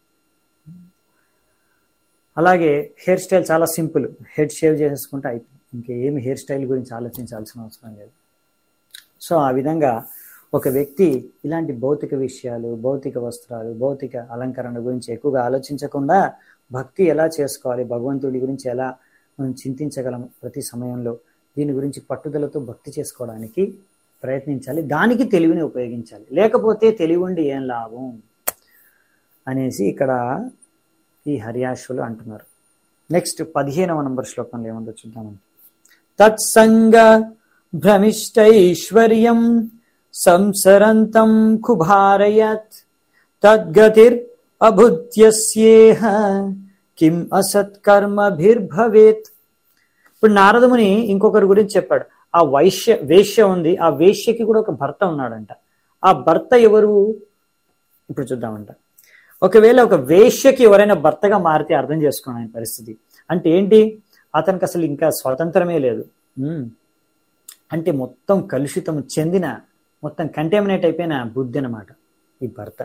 అలాగే హెయిర్ స్టైల్ చాలా సింపుల్ హెడ్ షేవ్ చేసేసుకుంటే అయిపోయింది ఇంకేమి హెయిర్ స్టైల్ గురించి ఆలోచించాల్సిన అవసరం లేదు సో ఆ విధంగా ఒక వ్యక్తి ఇలాంటి భౌతిక విషయాలు భౌతిక వస్త్రాలు భౌతిక అలంకరణ గురించి ఎక్కువగా ఆలోచించకుండా భక్తి ఎలా చేసుకోవాలి భగవంతుడి గురించి ఎలా మనం చింతించగలం ప్రతి సమయంలో దీని గురించి పట్టుదలతో భక్తి చేసుకోవడానికి ప్రయత్నించాలి దానికి తెలివిని ఉపయోగించాలి లేకపోతే తెలివి ఉండి ఏం లాభం అనేసి ఇక్కడ ఈ హర్యాషులు అంటున్నారు నెక్స్ట్ పదిహేనవ నంబర్ శ్లోకంలో ఏముందో చూద్దామండి తత్సంగ భ్రమిష్టైశ్వర్యం సంసరంతం కుభారయత్ తద్గతిర్ అభుత్యస్యేహ కిం అసత్కర్మభిర్భవేత్ ఇప్పుడు నారదముని ఇంకొకరి గురించి చెప్పాడు ఆ వైశ్య వేశ్య ఉంది ఆ వేశ్యకి కూడా ఒక భర్త ఉన్నాడంట ఆ భర్త ఎవరు ఇప్పుడు చూద్దామంట ఒకవేళ ఒక వేశ్యకి ఎవరైనా భర్తగా మారితే అర్థం చేసుకోండి ఆయన పరిస్థితి అంటే ఏంటి అతనికి అసలు ఇంకా స్వతంత్రమే లేదు అంటే మొత్తం కలుషితం చెందిన మొత్తం కంటామినేట్ అయిపోయిన బుద్ధి అనమాట ఈ భర్త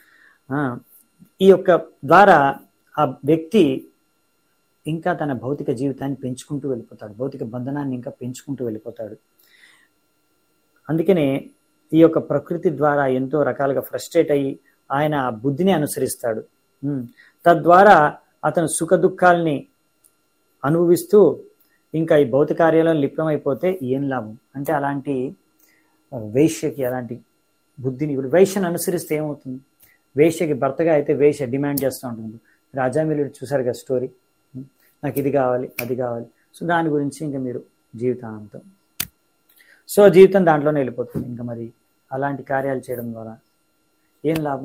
ఈ యొక్క ద్వారా ఆ వ్యక్తి ఇంకా తన భౌతిక జీవితాన్ని పెంచుకుంటూ వెళ్ళిపోతాడు భౌతిక బంధనాన్ని ఇంకా పెంచుకుంటూ వెళ్ళిపోతాడు అందుకనే ఈ యొక్క ప్రకృతి ద్వారా ఎంతో రకాలుగా ఫ్రస్ట్రేట్ అయ్యి ఆయన ఆ బుద్ధిని అనుసరిస్తాడు తద్వారా అతను సుఖ దుఃఖాల్ని అనుభవిస్తూ ఇంకా ఈ భౌతిక కార్యాలను లిప్తమైపోతే ఏం లాభం అంటే అలాంటి వేష్యకి అలాంటి బుద్ధిని ఇప్పుడు వేష్యను అనుసరిస్తే ఏమవుతుంది వేష్యకి భర్తగా అయితే వేష్య డిమాండ్ చేస్తూ ఉంటుంది రాజామిలు చూసారు కదా స్టోరీ నాకు ఇది కావాలి అది కావాలి సో దాని గురించి ఇంకా మీరు జీవితాంతం సో జీవితం దాంట్లోనే వెళ్ళిపోతుంది ఇంకా మరి అలాంటి కార్యాలు చేయడం ద్వారా ఏం లాభం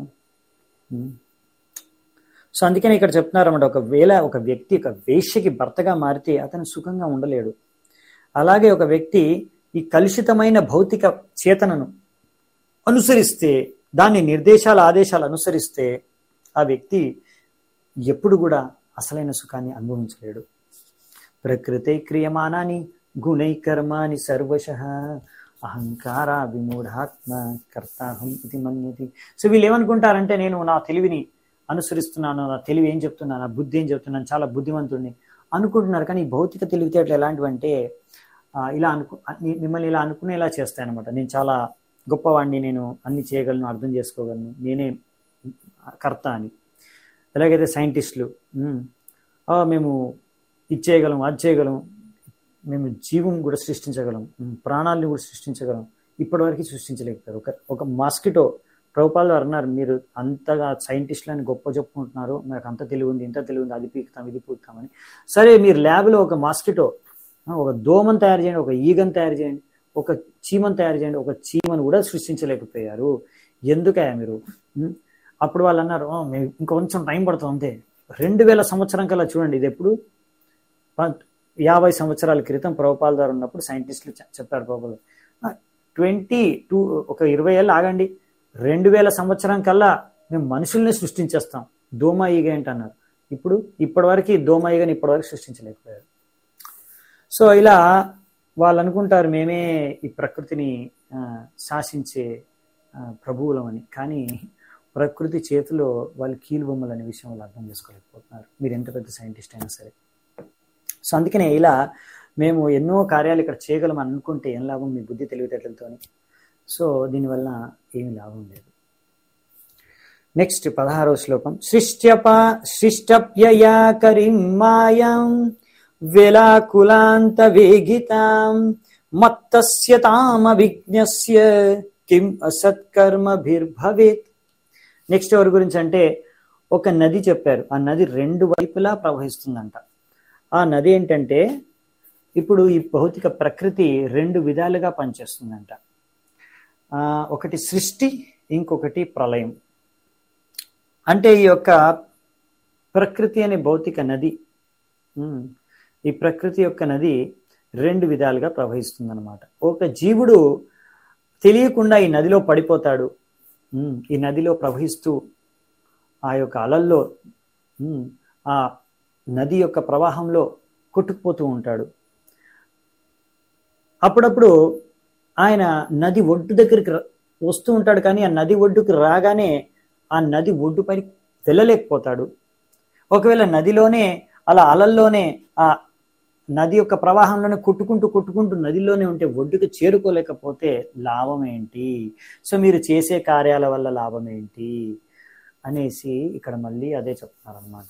సో అందుకని ఇక్కడ చెప్తున్నారు అన్నమాట ఒకవేళ ఒక వ్యక్తి ఒక వేష్యకి భర్తగా మారితే అతను సుఖంగా ఉండలేడు అలాగే ఒక వ్యక్తి ఈ కలుషితమైన భౌతిక చేతనను అనుసరిస్తే దాని నిర్దేశాల ఆదేశాలు అనుసరిస్తే ఆ వ్యక్తి ఎప్పుడు కూడా అసలైన సుఖాన్ని అనుభవించలేడు ప్రకృతి క్రియమానాని గుణై కర్మాని సర్వశ అహంకార విమూఢాత్మ కర్తాహం ఇది మన్యతి సో వీళ్ళు ఏమనుకుంటారంటే నేను నా తెలివిని అనుసరిస్తున్నాను నా తెలివి ఏం చెప్తున్నాను నా బుద్ధి ఏం చెప్తున్నాను చాలా బుద్ధిమంతుడిని అనుకుంటున్నారు కానీ ఈ భౌతిక తెలివితేటలు ఎలాంటివంటే ఇలా అనుకు మిమ్మల్ని ఇలా అనుకునేలా చేస్తాయన్నమాట నేను చాలా గొప్పవాడిని నేను అన్ని చేయగలను అర్థం చేసుకోగలను నేనే కర్త అని ఎలాగైతే సైంటిస్టులు మేము ఇది చేయగలం అది చేయగలం మేము జీవం కూడా సృష్టించగలం ప్రాణాలను కూడా సృష్టించగలం ఇప్పటివరకు సృష్టించలేకపోయారు ఒక ఒక మాస్కిటో ప్రభుపాలు అన్నారు మీరు అంతగా సైంటిస్టులని గొప్ప చెప్పుకుంటున్నారు నాకు అంత తెలివి ఉంది ఇంత తెలివి ఉంది అది పీకుతాం ఇది పీకుతామని సరే మీరు ల్యాబ్లో ఒక మాస్కిటో ఒక దోమను తయారు చేయండి ఒక ఈగను తయారు చేయండి ఒక చీమను తయారు చేయండి ఒక చీమను కూడా సృష్టించలేకపోయారు ఎందుకయ్యా మీరు ఉం? అప్పుడు వాళ్ళు అన్నారు "ఓ, మేము ఇంకొంచెం టైం పడుతుంది అంతే రెండు వేల సంవత్సరం కల్లా చూడండి ఇది ఎప్పుడు ప- యాభై సంవత్సరాల క్రితం ప్రభుపాల్ గారు ఉన్నప్పుడు సైంటిస్టులు చె- చెప్పారు ప్రభుపాల్ ట్వంటీ టూ ఒక ఇరవై ఏళ్ళు ఆగండి రెండు వేల సంవత్సరం కల్లా మేము మనుషుల్ని సృష్టించేస్తాం దోమ ఈగ ఏంటన్నారు ఇప్పుడు ఇప్పటివరకు ఈ దోమ ఈగని ఇప్పటివరకు సృష్టించలేకపోయారు సో ఇలా వాళ్ళు అనుకుంటారు మేమే ఈ ప్రకృతిని ఆ, శాసించే ఆ, ప్రభువులమని కానీ ప్రకృతి చేతిలో వాళ్ళు కీలు బొమ్మలు అనే విషయం వాళ్ళు అర్థం చేసుకోలేకపోతున్నారు మీరు ఎంత పెద్ద సైంటిస్ట్ అయినా సరే సో అందుకనే ఇలా మేము ఎన్నో కార్యాలు ఇక్కడ చేయగలం అని అనుకుంటే ఏం లాభం మీ బుద్ధి తెలివితేటలతోని సో దీనివల్ల ఏమి లాభం లేదు నెక్స్ట్ పదహారవ శ్లోకం సృష్ట్యప సృష్టప్యయా కరిం మాయాం వేలాకులాంత వేగితాం మత్తస్య తామవిజ్ఞస్య కిం అసత్కర్మభిర్భవేత్ నెక్స్ట్ ఎవరి గురించి అంటే ఒక నది చెప్పారు ఆ నది రెండు వైపులా ప్రవహిస్తుందంట ఆ నది ఏంటంటే ఇప్పుడు ఈ భౌతిక ప్రకృతి రెండు విధాలుగా పనిచేస్తుందంట ఆ, ఒకటి సృష్టి ఇంకొకటి ప్రళయం అంటే ఈ యొక్క ప్రకృతి అనే భౌతిక నది ఉమ్, ఈ ప్రకృతి యొక్క నది రెండు విధాలుగా ప్రవహిస్తుందన్నమాట ఒక జీవుడు తెలియకుండా ఈ నదిలో పడిపోతాడు ఉమ్, ఈ నదిలో ప్రవహిస్తూ ఆ యొక్క అలల్లో ఉమ్, ఆ నది యొక్క ప్రవాహంలో కొట్టుకుపోతూ ఉంటాడు అప్పుడప్పుడు ఆయన నది ఒడ్డు దగ్గరికి ర- వస్తూ ఉంటాడు కానీ ఆ నది ఒడ్డుకు రాగానే ఆ నది ఒడ్డుపై వెళ్ళలేకపోతాడు ఒకవేళ నదిలోనే అలా అలల్లోనే ఆ నది యొక్క ప్రవాహంలోనే కొట్టుకుంటూ కొట్టుకుంటూ నదిలోనే ఉంటే ఒడ్డుకు చేరుకోలేకపోతే లాభం ఏంటి సో మీరు చేసే కార్యాల వల్ల లాభం ఏంటి అనేసి ఇక్కడ మళ్ళీ అదే చెప్తున్నారనమాట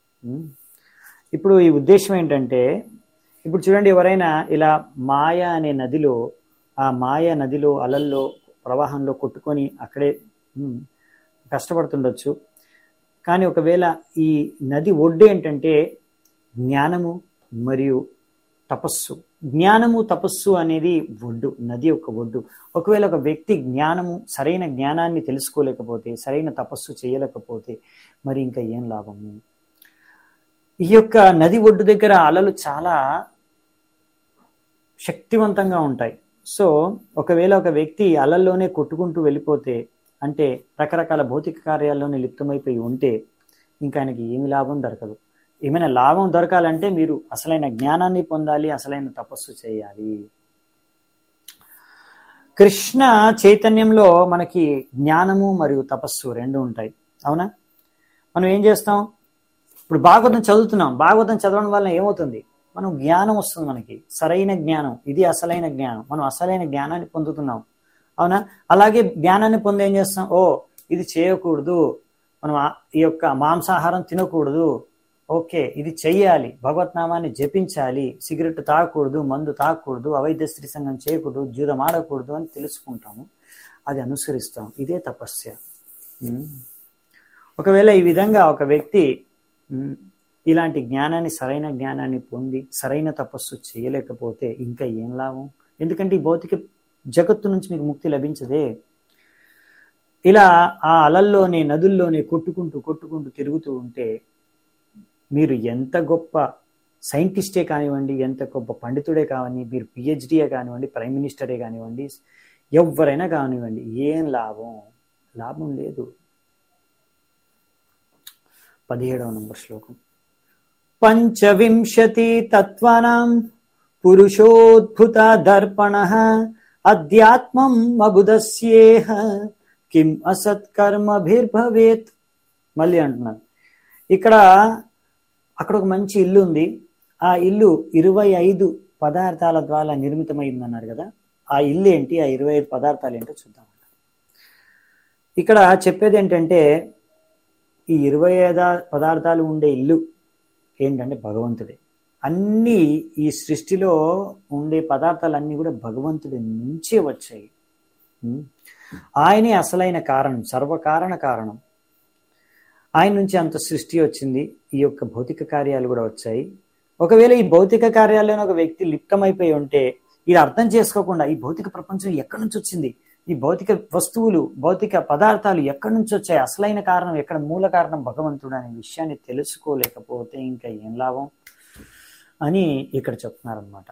ఇప్పుడు ఈ ఉద్దేశం ఏంటంటే ఇప్పుడు చూడండి ఎవరైనా ఇలా మాయ అనే నదిలో ఆ మాయ నదిలో అలల్లో ప్రవాహంలో కొట్టుకొని అక్కడే ఉమ్, కష్టపడుతుండొచ్చు కానీ ఒకవేళ ఈ నది ఒడ్డు ఏంటంటే జ్ఞానము మరియు తపస్సు జ్ఞానము తపస్సు అనేది ఒడ్డు నది యొక్క ఒడ్డు ఒకవేళ ఒక వ్యక్తి జ్ఞానము సరైన జ్ఞానాన్ని తెలుసుకోలేకపోతే సరైన తపస్సు చేయలేకపోతే మరి ఇంకా ఏం లాభము ఈ యొక్క నది ఒడ్డు దగ్గర అలలు చాలా శక్తివంతంగా ఉంటాయి సో ఒకవేళ ఒక వ్యక్తి అలల్లోనే కొట్టుకుంటూ వెళ్ళిపోతే అంటే రకరకాల భౌతిక కార్యాల్లోనే లిప్తమైపోయి ఉంటే ఇంకా ఆయనకి ఏమి లాభం దొరకదు ఏమైనా లాభం దొరకాలంటే మీరు అసలైన జ్ఞానాన్ని పొందాలి అసలైన తపస్సు చేయాలి కృష్ణ చైతన్యంలో మనకి జ్ఞానము మరియు తపస్సు రెండు ఉంటాయి అవునా మనం ఏం చేస్తాం ఇప్పుడు భాగవతం చదువుతున్నాం భాగవతం చదవడం వల్ల ఏమవుతుంది మనం జ్ఞానం వస్తుంది మనకి సరైన జ్ఞానం ఇది అసలైన జ్ఞానం మనం అసలైన జ్ఞానాన్ని పొందుతున్నాం అవునా అలాగే జ్ఞానాన్ని పొంది ఏం చేస్తాం ఓ ఇది చేయకూడదు మనం ఆ- ఈ యొక్క మాంసాహారం తినకూడదు ఓకే ఇది చెయ్యాలి భగవత్నామాన్ని జపించాలి సిగరెట్ తాగకూడదు మందు తాగకూడదు అవైద్య స్త్రీ సంఘం చేయకూడదు జూదం ఆడకూడదు అని తెలుసుకుంటాము అది అనుసరిస్తాం ఇదే తపస్య ఉమ్. ఒకవేళ ఈ విధంగా ఒక వ్యక్తి ఉమ్, ఇలాంటి జ్ఞానాన్ని సరైన జ్ఞానాన్ని పొంది సరైన తపస్సు చేయలేకపోతే ఇంకా ఏం లాభం ఎందుకంటే ఈ భౌతిక జగత్తు నుంచి మీకు ముక్తి లభించదే ఇలా ఆ అలల్లోనే నదుల్లోనే కొట్టుకుంటూ కొట్టుకుంటూ తిరుగుతూ ఉంటే మీరు ఎంత గొప్ప సైంటిస్టే కానివ్వండి ఎంత గొప్ప పండితుడే కానివ్వండి మీరు పిహెచ్డియే కానివ్వండి ప్రైమ్ మినిస్టరే కానివ్వండి ఎవరైనా కానివ్వండి ఏం లాభం లాభం లేదు పదిహేడవ నంబర్ శ్లోకం పంచవింశతి తత్వానాం పురుషోద్భుత దర్పణ అధ్యాత్మం అబుదస్యేహ కిం అసత్కర్మభిర్భవేత్ మళ్ళీ అంటున్నారు ఇక్కడ అక్కడ ఒక మంచి ఇల్లు ఉంది ఆ ఇల్లు ఇరవై ఐదు పదార్థాల ద్వారా నిర్మితమైంది అన్నారు కదా ఆ ఇల్లు ఏంటి ఆ ఇరవై ఐదు పదార్థాలు ఏంటో చూద్దాం ఇక్కడ చెప్పేది ఏంటంటే ఈ ఇరవై ఐదు పదార్థాలు ఉండే ఇల్లు ఏంటంటే భగవంతుడే అన్నీ ఈ సృష్టిలో ఉండే పదార్థాలన్నీ కూడా భగవంతుడి నుంచే వచ్చాయి ఉం? ఆయనే అసలైన కారణం సర్వకారణ కారణం ఆయన నుంచి అంత సృష్టి వచ్చింది ఈ యొక్క భౌతిక కార్యాలు కూడా వచ్చాయి ఒకవేళ ఈ భౌతిక కార్యాలలోనే ఒక వ్యక్తి లిప్తమైపోయి ఉంటే ఇది అర్థం చేసుకోకుండా ఈ భౌతిక ప్రపంచం ఎక్కడి నుంచి వచ్చింది ఈ భౌతిక వస్తువులు భౌతిక పదార్థాలు ఎక్కడి నుంచి వచ్చాయి అసలైన కారణం ఎక్కడ మూల కారణం భగవంతుడు అనే విషయాన్ని తెలుసుకోలేకపోతే ఇంకా ఏం లాభం అని ఇక్కడ చెప్తున్నారనమాట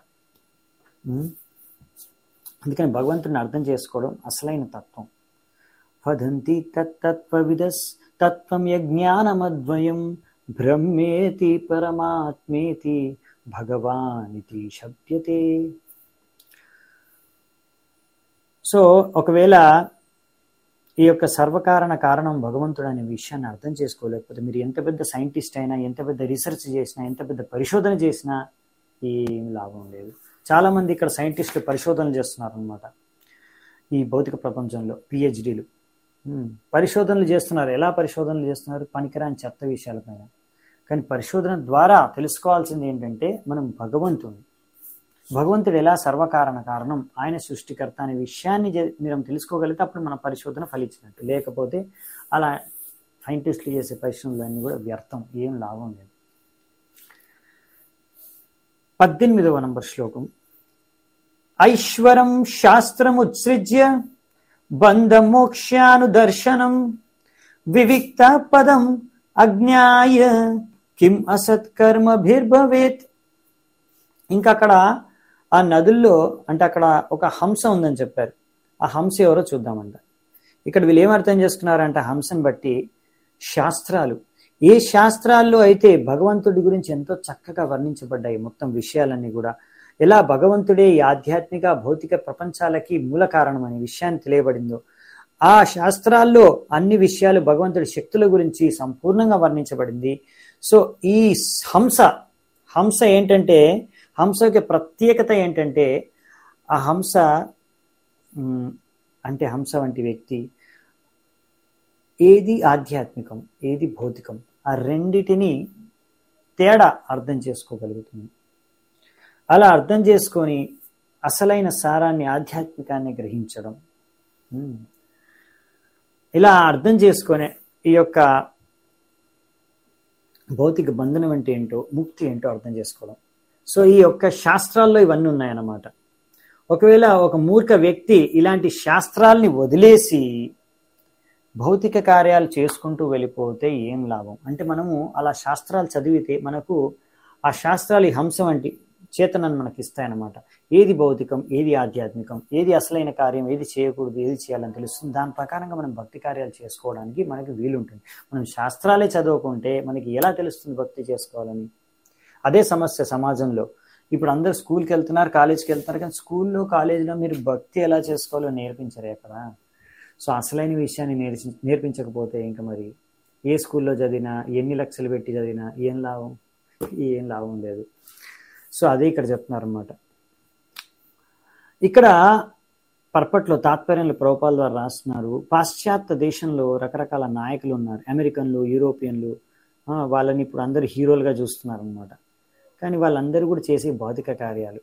అందుకని భగవంతుడిని అర్థం చేసుకోవడం అసలైన తత్వం వదంతి తత్తత్వవిదస్ తత్వం యజ్ఞానమద్వయం బ్రహ్మేతి పరమాత్మేతి భగవానితి శబ్దతే సో ఒకవేళ ఈ యొక్క సర్వకారణ కారణం భగవంతుడు అనే విషయాన్ని అర్థం చేసుకోలేకపోతే మీరు ఎంత పెద్ద సైంటిస్ట్ అయినా ఎంత పెద్ద రీసెర్చ్ చేసినా ఎంత పెద్ద పరిశోధన చేసినా ఏం లాభం లేదు చాలా మంది ఇక్కడ సైంటిస్టులు పరిశోధనలు చేస్తున్నారు అనమాట ఈ భౌతిక ప్రపంచంలో పిహెచ్డీలు పరిశోధనలు చేస్తున్నారు ఎలా పరిశోధనలు చేస్తున్నారు పనికిరాని చెత్త విషయాలపైన కానీ పరిశోధన ద్వారా తెలుసుకోవాల్సింది ఏంటంటే మనం భగవంతుని భగవంతుడు ఎలా సర్వకారణ కారణం ఆయన సృష్టికర్త అనే విషయాన్ని మీరు తెలుసుకోగలిగితే అప్పుడు మన పరిశోధన ఫలించినట్టు లేకపోతే అలా సైంటిస్టులు చేసే పరిశ్రమలన్నీ కూడా వ్యర్థం ఏం లాభం లేదు పద్దెనిమిదవ నంబర్ శ్లోకం ఐశ్వరం శాస్త్రముత్సృజ్య బంధమోక్షానుదర్శనం వివిక్త పదం అజ్ఞాయ కిం అసత్కర్మభిర్భవేత్ ఇంకా అక్కడ ఆ నదుల్లో అంటే అక్కడ ఒక హంస ఉందని చెప్పారు ఆ హంస ఎవరో చూద్దామంట ఇక్కడ వీళ్ళు ఏం అర్థం చేసుకున్నారంటే హంసను బట్టి శాస్త్రాలు ఏ శాస్త్రాల్లో అయితే భగవంతుడి గురించి ఎంతో చక్కగా వర్ణించబడ్డాయి మొత్తం విషయాలన్నీ కూడా ఎలా భగవంతుడే ఈ ఆధ్యాత్మిక భౌతిక ప్రపంచాలకి మూల కారణం అనే విషయాన్ని తెలియబడిందో ఆ శాస్త్రాల్లో అన్ని విషయాలు భగవంతుడి శక్తుల గురించి సంపూర్ణంగా వర్ణించబడింది సో ఈ హంస హంస ఏంటంటే హంస యొక్క ప్రత్యేకత ఏంటంటే ఆ హంస అంటే హంస వంటి వ్యక్తి ఏది ఆధ్యాత్మికం ఏది భౌతికం ఆ రెండిటిని తేడా అర్థం చేసుకోగలుగుతుంది అలా అర్థం చేసుకొని అసలైన సారాన్ని ఆధ్యాత్మికాన్ని గ్రహించడం ఇలా అర్థం చేసుకొని ఈ యొక్క భౌతిక బంధనం అంటే ఏంటో ముక్తి ఏంటో అర్థం చేసుకోవడం సో ఈ యొక్క శాస్త్రాల్లో ఇవన్నీ ఉన్నాయన్నమాట ఒకవేళ ఒక మూర్ఖ వ్యక్తి ఇలాంటి శాస్త్రాల్ని వదిలేసి భౌతిక కార్యాలు చేసుకుంటూ వెళ్ళిపోతే ఏం లాభం అంటే మనము అలా శాస్త్రాలు చదివితే మనకు ఆ శాస్త్రాలు ఈ హంస వంటి చేతనను మనకి ఇస్తాయన్నమాట ఏది భౌతికం ఏది ఆధ్యాత్మికం ఏది అసలైన కార్యం ఏది చేయకూడదు ఏది చేయాలని తెలుస్తుంది దాని ప్రకారంగా మనం భక్తి కార్యాలు చేసుకోవడానికి మనకి వీలుంటుంది మనం శాస్త్రాలే చదువుకుంటే మనకి ఎలా తెలుస్తుంది భక్తి చేసుకోవాలని అదే సమస్య సమాజంలో ఇప్పుడు అందరు స్కూల్కి వెళ్తున్నారు కాలేజ్కి వెళ్తున్నారు కానీ స్కూల్లో కాలేజీలో మీరు భక్తి ఎలా చేసుకోవాలో నేర్పించరే కదా సో అసలైన విషయాన్ని నేర్చి నేర్పించకపోతే ఇంకా మరి ఏ స్కూల్లో చదివినా ఎన్ని లక్షలు పెట్టి చదివినా ఏం లాభం ఏం లాభం లేదు సో అదే ఇక్కడ చెప్తున్నారు అనమాట ఇక్కడ పర్పట్లో తాత్పర్యంలో ప్రభుపాల ద్వారా రాస్తున్నారు పాశ్చాత్య దేశంలో రకరకాల నాయకులు ఉన్నారు అమెరికన్లు యూరోపియన్లు వాళ్ళని ఇప్పుడు అందరు హీరోలుగా చూస్తున్నారు అనమాట కానీ వాళ్ళందరూ కూడా చేసే భౌతిక కార్యాలు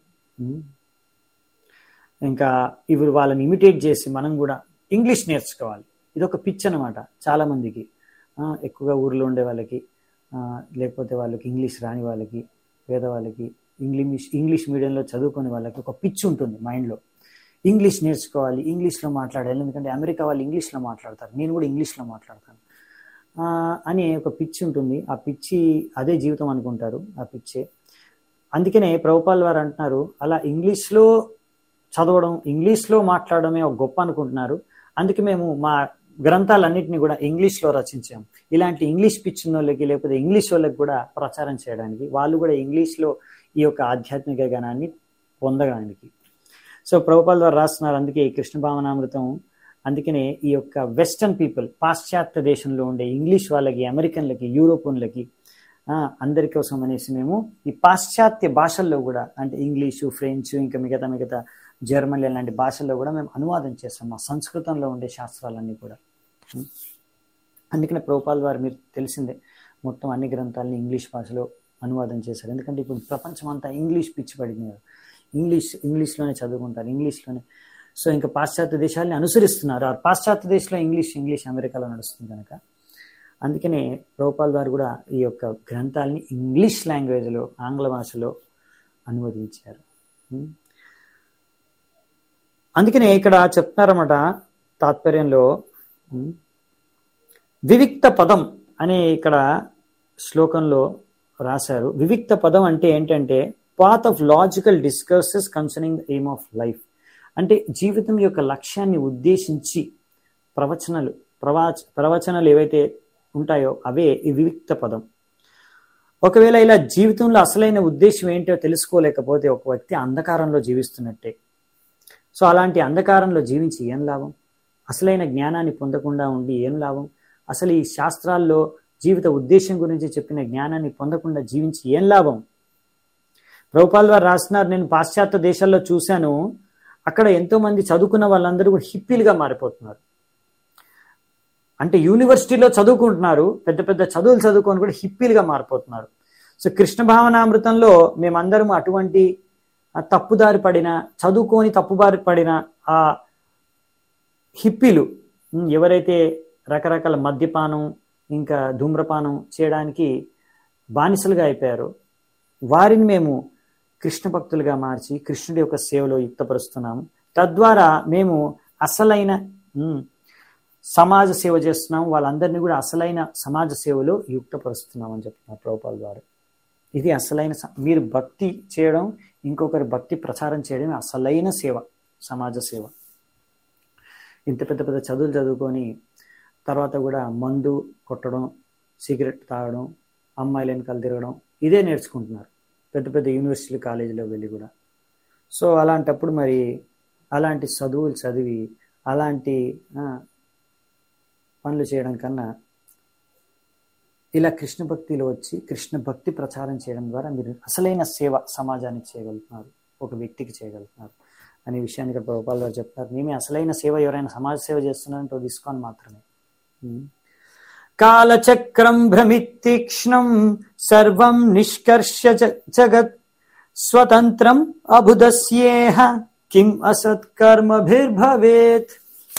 ఇంకా ఇవి వాళ్ళని ఇమిటేట్ చేసి మనం కూడా ఇంగ్లీష్ నేర్చుకోవాలి ఇది ఒక పిచ్ అనమాట చాలామందికి ఎక్కువగా ఊర్లో ఉండే వాళ్ళకి లేకపోతే వాళ్ళకి ఇంగ్లీష్ రాని వాళ్ళకి పేద వాళ్ళకి ఇంగ్లీష్ ఇంగ్లీష్ మీడియంలో చదువుకునే వాళ్ళకి ఒక పిచ్ ఉంటుంది మైండ్లో ఇంగ్లీష్ నేర్చుకోవాలి ఇంగ్లీష్లో మాట్లాడాలి ఎందుకంటే అమెరికా వాళ్ళు ఇంగ్లీష్లో మాట్లాడతారు నేను కూడా ఇంగ్లీష్లో మాట్లాడతాను అని ఒక పిచ్చి ఉంటుంది ఆ పిచ్చి అదే జీవితం అనుకుంటారు ఆ పిచ్చే అందుకనే ప్రభుపాల్ వారు అంటున్నారు అలా ఇంగ్లీష్లో చదవడం ఇంగ్లీష్లో మాట్లాడడమే ఒక గొప్ప అనుకుంటున్నారు అందుకే మేము మా గ్రంథాలన్నింటినీ కూడా ఇంగ్లీష్లో రచించాం ఇలాంటి ఇంగ్లీష్ పిచ్చిన వాళ్ళకి లేకపోతే ఇంగ్లీష్ వాళ్ళకి కూడా ప్రచారం చేయడానికి వాళ్ళు కూడా ఇంగ్లీష్లో ఈ యొక్క ఆధ్యాత్మిక గణాన్ని పొందడానికి సో ప్రభుపాల్ ద్వారా రాస్తున్నారు అందుకే ఈ కృష్ణ భావనామృతం అందుకనే ఈ యొక్క వెస్టర్న్ పీపుల్ పాశ్చాత్య దేశంలో ఉండే ఇంగ్లీష్ వాళ్ళకి అమెరికన్లకి యూరోపియన్లకి అందరి కోసం అనేసి మేము ఈ పాశ్చాత్య భాషల్లో కూడా అంటే ఇంగ్లీషు ఫ్రెంచ్ ఇంకా మిగతా మిగతా జర్మన్ లాంటి భాషల్లో కూడా మేము అనువాదం చేస్తాం మా సంస్కృతంలో ఉండే శాస్త్రాలన్నీ కూడా అందుకనే ప్రభుపాల్ వారు మీరు తెలిసిందే మొత్తం అన్ని గ్రంథాలని ఇంగ్లీష్ భాషలో అనువాదం చేశారు ఎందుకంటే ఇప్పుడు ప్రపంచం అంతా ఇంగ్లీష్ పిచ్చి పడింది ఇంగ్లీష్ ఇంగ్లీష్లోనే చదువుకుంటారు ఇంగ్లీష్లోనే సో ఇంకా పాశ్చాత్య దేశాలని అనుసరిస్తున్నారు ఆ పాశ్చాత్య దేశంలో ఇంగ్లీష్ ఇంగ్లీష్ అమెరికాలో నడుస్తుంది కనుక అందుకనే ప్రభుపాల్ వారు కూడా ఈ యొక్క గ్రంథాలని ఇంగ్లీష్ లాంగ్వేజ్లో ఆంగ్ల భాషలో అనువదించారు అందుకనే ఇక్కడ చెప్తున్నారన్నమాట తాత్పర్యంలో ఉమ్, వివిక్త పదం అనే ఇక్కడ శ్లోకంలో రాశారు వివిక్త పదం అంటే ఏంటంటే path of logical discourses concerning the aim of life అంటే జీవితం యొక్క లక్ష్యాన్ని ఉద్దేశించి ప్రవచనాలు ప్రవాచ ప్రవచనాలు ఏవైతే ఉంటాయో అవే ఈ వివిక్త పదం ఒకవేళ ఇలా జీవితంలో అసలైన ఉద్దేశం ఏంటో తెలుసుకోలేకపోతే ఒక వ్యక్తి అంధకారంలో జీవిస్తున్నట్టే సో అలాంటి అంధకారంలో జీవించి ఏం లాభం అసలైన జ్ఞానాన్ని పొందకుండా ఉండి ఏం లాభం అసలు ఈ శాస్త్రాల్లో జీవిత ఉద్దేశం గురించి చెప్పిన జ్ఞానాన్ని పొందకుండా జీవించి ఏం లాభం ప్రభుపాల్ వారు రాస్తున్నారు నేను పాశ్చాత్య దేశాల్లో చూశాను అక్కడ ఎంతో మంది చదువుకున్న వాళ్ళందరూ కూడా హిప్పీలుగా మారిపోతున్నారు అంటే యూనివర్సిటీలో చదువుకుంటున్నారు పెద్ద పెద్ద చదువులు చదువుకొని కూడా హిప్పీలుగా మారిపోతున్నారు సో కృష్ణ భావనామృతంలో మేమందరం అటువంటి ఆ తప్పుదారి పడిన చదువుకొని తప్పుదారి పడిన ఆ హిప్పీలు ఉమ్, ఎవరైతే రకరకాల మద్యపానం ఇంకా ధూమ్రపానం చేయడానికి బానిసలుగా అయిపోయారో వారిని మేము కృష్ణ భక్తులుగా మార్చి కృష్ణుడి యొక్క సేవలో యుక్తపరుస్తున్నాము తద్వారా మేము అసలైన ఉమ్, సమాజ సేవ చేస్తున్నాం వాళ్ళందరినీ కూడా అసలైన సమాజ సేవలో యుక్తపరుస్తున్నాం అని చెప్తున్నారు ప్రభుపాల్ గారు ఇది అసలైన స- మీరు భక్తి చేయడం ఇంకొకరి భక్తి ప్రచారం చేయడం అసలైన సేవ సమాజ సేవ ఇంత పెద్ద పెద్ద చదువులు చదువుకొని తర్వాత కూడా మందు కొట్టడం సిగరెట్ తాగడం అమ్మాయిల వెనకాల తిరగడం ఇదే నేర్చుకుంటున్నారు పెద్ద పెద్ద యూనివర్సిటీ కాలేజీలో వెళ్ళి కూడా సో అలాంటప్పుడు మరి అలాంటి చదువులు చదివి అలాంటి ఆ, పనులు చేయడం కన్నా ఇలా కృష్ణ భక్తిలో వచ్చి కృష్ణ భక్తి ప్రచారం చేయడం ద్వారా మీరు అసలైన సేవ సమాజానికి చేయగలుగుతున్నారు ఒక వ్యక్తికి చేయగలుగుతున్నారు అనే విషయాన్ని ఇక్కడ ప్రభుపాల్ గారు చెప్తారు మేమే అసలైన సేవ ఎవరైనా సమాజ సేవ చేస్తున్నారంటే తీసుకోని మాత్రమే ఉం. కాలచక్రం భ్రమితీక్ష్ణం సర్వం నిష్కర్ష జ- జగత్ స్వతంత్రం అబుదస్యేహ కిం అసత్కర్మభిర్భవేత్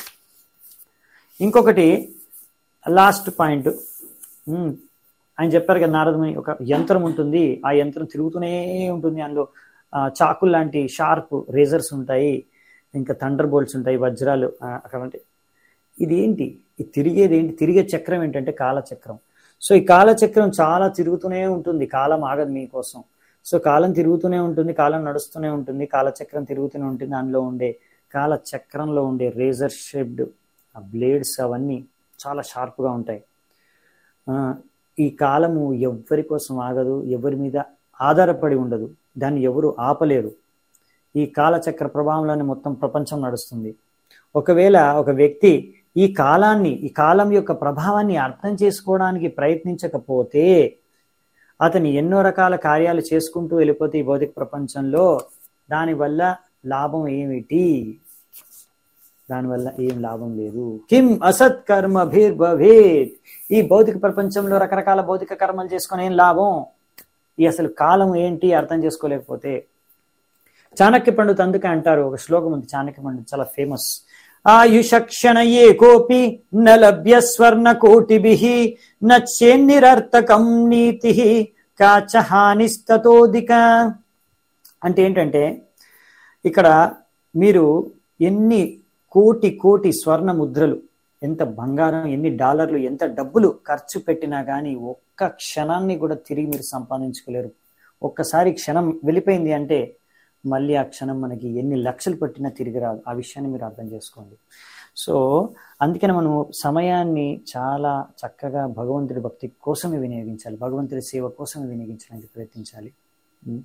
ఇంకొకటి లాస్ట్ పాయింట్ ఉమ్, ఆయన చెప్పారు కదా నారదముని ఒక యంత్రం ఉంటుంది ఆ యంత్రం తిరుగుతూనే ఉంటుంది అందులో ఆ, చాకులు లాంటి షార్ప్ రేజర్స్ ఉంటాయి ఇంకా థండర్ బోల్ట్స్ ఉంటాయి వజ్రాలు ఆ, అక్కడ అంటే ఇది ఏంటి ఇది తిరిగేది ఏంటి తిరిగే చక్రం ఏంటంటే కాలచక్రం సో ఈ కాలచక్రం చాలా తిరుగుతూనే ఉంటుంది కాలం ఆగదు మీకోసం సో కాలం తిరుగుతూనే ఉంటుంది కాలం నడుస్తూనే ఉంటుంది కాలచక్రం తిరుగుతూనే ఉంటుంది అందులో ఉండే కాలచక్రంలో ఉండే రేజర్ షేప్డ్ ఆ బ్లేడ్స్ అవన్నీ చాలా షార్ప్గా ఉంటాయి ఆ, ఈ కాలము ఎవ్వరి కోసం ఆగదు ఎవరి మీద ఆధారపడి ఉండదు దాన్ని ఎవరు ఆపలేరు ఈ కాలచక్ర ప్రభావంలోనే మొత్తం ప్రపంచం నడుస్తుంది ఒకవేళ ఒక వ్యక్తి ఈ కాలాన్ని ఈ కాలం యొక్క ప్రభావాన్ని అర్థం చేసుకోవడానికి ప్రయత్నించకపోతే అతను ఎన్నో రకాల కార్యాలు చేసుకుంటూ వెళ్ళిపోతే ఈ భౌతిక ప్రపంచంలో దానివల్ల లాభం ఏమిటి దానివల్ల ఏం లాభం లేదు కిం అసత్ కర్మ భేద్ ఈ భౌతిక ప్రపంచంలో రకరకాల భౌతిక కర్మలు చేసుకొని ఏం లాభం ఈ అసలు కాలం ఏంటి అర్థం చేసుకోలేకపోతే చాణక్య పండిత్ అందుకే అంటారు ఒక శ్లోకం ఉంది చాణక్య పండిత్ చాలా ఫేమస్ ఆయుషక్షణ ఏ కోపి న లభ్య స్వర్ణ కోటిభి నచ్చేన్నిరర్థకం నీతి కాచ హానిస్తతోదిక అంటే ఏంటంటే ఇక్కడ మీరు ఎన్ని కోటి కోటి స్వర్ణ ముద్రలు ఎంత బంగారం ఎన్ని డాలర్లు ఎంత డబ్బులు ఖర్చు పెట్టినా కానీ ఒక్క క్షణాన్ని కూడా తిరిగి మీరు సంపాదించుకోలేరు ఒక్కసారి క్షణం వెళ్ళిపోయింది అంటే మళ్ళీ ఆ క్షణం మనకి ఎన్ని లక్షలు పట్టినా తిరిగి రాదు ఆ విషయాన్ని మీరు అర్థం చేసుకోండి సో అందుకని మనం సమయాన్ని చాలా చక్కగా భగవంతుడి భక్తి కోసమే వినియోగించాలి భగవంతుడి సేవ కోసమే వినియోగించడానికి ప్రయత్నించాలి ఉం.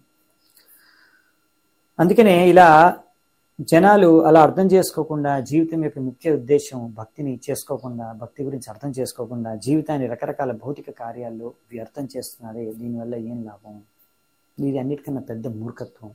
అందుకనే ఇలా జనాలు అలా అర్థం చేసుకోకుండా జీవితం యొక్క ముఖ్య ఉద్దేశం భక్తిని చేసుకోకుండా భక్తి గురించి అర్థం చేసుకోకుండా జీవితాన్ని రకరకాల భౌతిక కార్యాల్లో వ్యర్థం చేస్తున్నారే దీనివల్ల ఏం లాభం ఇది అన్నిటికన్నా పెద్ద మూర్ఖత్వం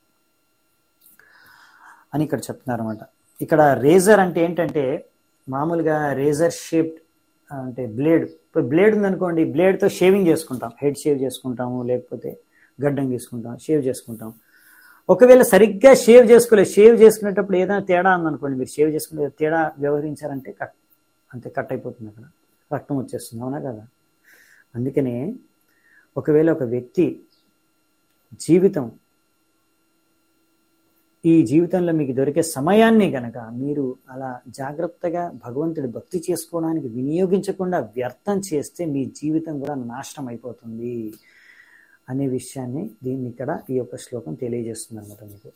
అని ఇక్కడ చెప్తున్నారు అనమాట ఇక్కడ రేజర్ అంటే ఏంటంటే మామూలుగా రేజర్ షేప్డ్ అంటే బ్లేడ్ ఇప్పుడు బ్లేడ్ ఉందనుకోండి బ్లేడ్తో షేవింగ్ చేసుకుంటాం హెడ్ షేవ్ చేసుకుంటాము లేకపోతే గడ్డం తీసుకుంటాం షేవ్ చేసుకుంటాం ఒకవేళ సరిగ్గా షేవ్ చేసుకోలేదు షేవ్ చేసుకునేటప్పుడు ఏదైనా తేడా ఉందనుకోండి మీరు షేవ్ చేసుకునే తేడా వ్యవహరించారంటే కట్ అంతే కట్ అయిపోతుంది అక్కడ రక్తం వచ్చేస్తుంది అవునా కదా అందుకనే ఒకవేళ ఒక వ్యక్తి జీవితం ఈ జీవితంలో మీకు దొరికే సమయాన్ని గనక మీరు అలా జాగ్రత్తగా భగవంతుడి భక్తి చేసుకోవడానికి వినియోగించకుండా వ్యర్థం చేస్తే మీ జీవితం కూడా నాశనం అయిపోతుంది అనే విషయాన్ని దీన్ని ఇక్కడ ఈ యొక్క శ్లోకం తెలియజేస్తుంది అనమాట మీకు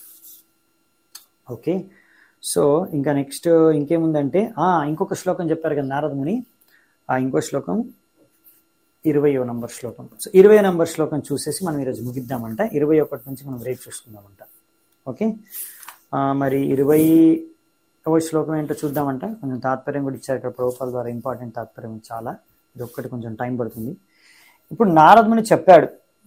ఓకే సో ఇంకా నెక్స్ట్ ఇంకేముందంటే ఆ ఇంకొక శ్లోకం చెప్పారు కదా నారదముని ఆ ఇంకో శ్లోకం ఇరవయో నంబర్ శ్లోకం సో ఇరవై నంబర్ శ్లోకం చూసేసి మనం ఈరోజు ముగిద్దామంట ఇరవై ఒకటి నుంచి మనం రేపు చూసుకుందామంట ఓకే ఆ, మరి ఇరవై శ్లోకం ఏంటో చూద్దామంట కొంచెం తాత్పర్యం కూడా ఇచ్చారు ఇక్కడ ప్రభుత్వాల ద్వారా ఇంపార్టెంట్ తాత్పర్యం చాలా ఇది ఒక్కటి కొంచెం టైం పడుతుంది ఇప్పుడు నారదముని చెప్పాడు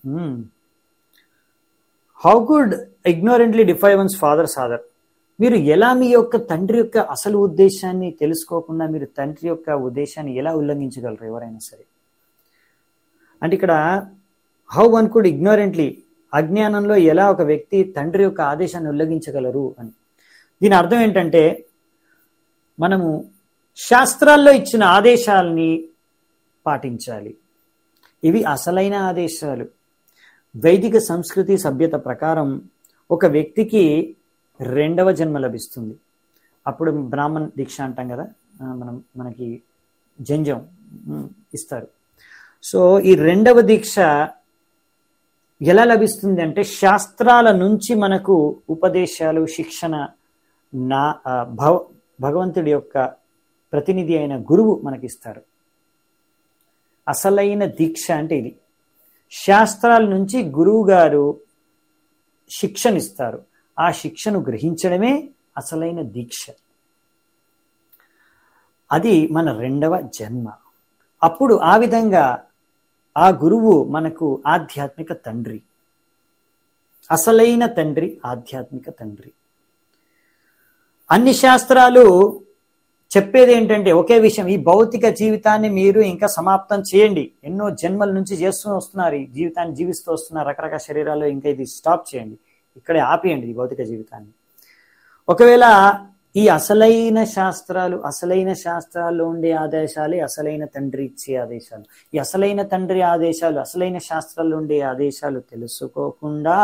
how good ignorantly defy one's father సాదర్ మీరు ఎలా మీ యొక్క తండ్రి యొక్క అసలు ఉద్దేశాన్ని తెలుసుకోకుండా మీరు తండ్రి యొక్క ఉద్దేశాన్ని ఎలా ఉల్లంఘించగలరు ఎవరైనా సరే అంటే ఇక్కడ హౌ వన్ కుడ్ ఇగ్నోరెంట్లీ అజ్ఞానంలో ఎలా ఒక వ్యక్తి తండ్రి యొక్క ఆదేశాన్ని ఉల్లంఘించగలరు అని దీని అర్థం ఏంటంటే మనము శాస్త్రాల్లో ఇచ్చిన ఆదేశాలని పాటించాలి ఇవి అసలైన ఆదేశాలు వైదిక సంస్కృతి సభ్యత ప్రకారం ఒక వ్యక్తికి రెండవ జన్మ లభిస్తుంది అప్పుడు బ్రాహ్మణ్ దీక్ష అంటాం కదా ఆ, మనం మనకి జంజం ఉమ్, ఇస్తారు సో ఈ రెండవ దీక్ష ఎలా లభిస్తుంది అంటే శాస్త్రాల నుంచి మనకు ఉపదేశాలు శిక్షణ నా ఆ, భవ భగవంతుడి యొక్క ప్రతినిధి అయిన గురువు మనకిస్తారు అసలైన దీక్ష అంటే ఇది శాస్త్రాల నుంచి గురువు గారు శిక్షనిస్తారు ఆ శిక్షను గ్రహించడమే అసలైన దీక్ష అది మన రెండవ జన్మ అప్పుడు ఆ విధంగా ఆ గురువు మనకు ఆధ్యాత్మిక తండ్రి అసలైన తండ్రి ఆధ్యాత్మిక తండ్రి అన్ని శాస్త్రాలు చెప్పేది ఏంటంటే ఒకే విషయం ఈ భౌతిక జీవితాన్ని మీరు ఇంకా సమాప్తం చేయండి ఎన్నో జన్మల నుంచి చేస్తూ వస్తున్నారు ఈ జీవితాన్ని జీవిస్తూ వస్తున్నారు రకరకాల శరీరాల్లో ఇంకా ఇది స్టాప్ చేయండి ఇక్కడే ఆపేయండి ఈ భౌతిక జీవితాన్ని ఒకవేళ ఈ అసలైన శాస్త్రాలు అసలైన శాస్త్రాల్లో ఉండే ఆదేశాలే అసలైన తండ్రి ఇచ్చే ఆదేశాలు ఈ అసలైన తండ్రి ఆదేశాలు అసలైన శాస్త్రాల్లో ఉండే ఆదేశాలు తెలుసుకోకుండా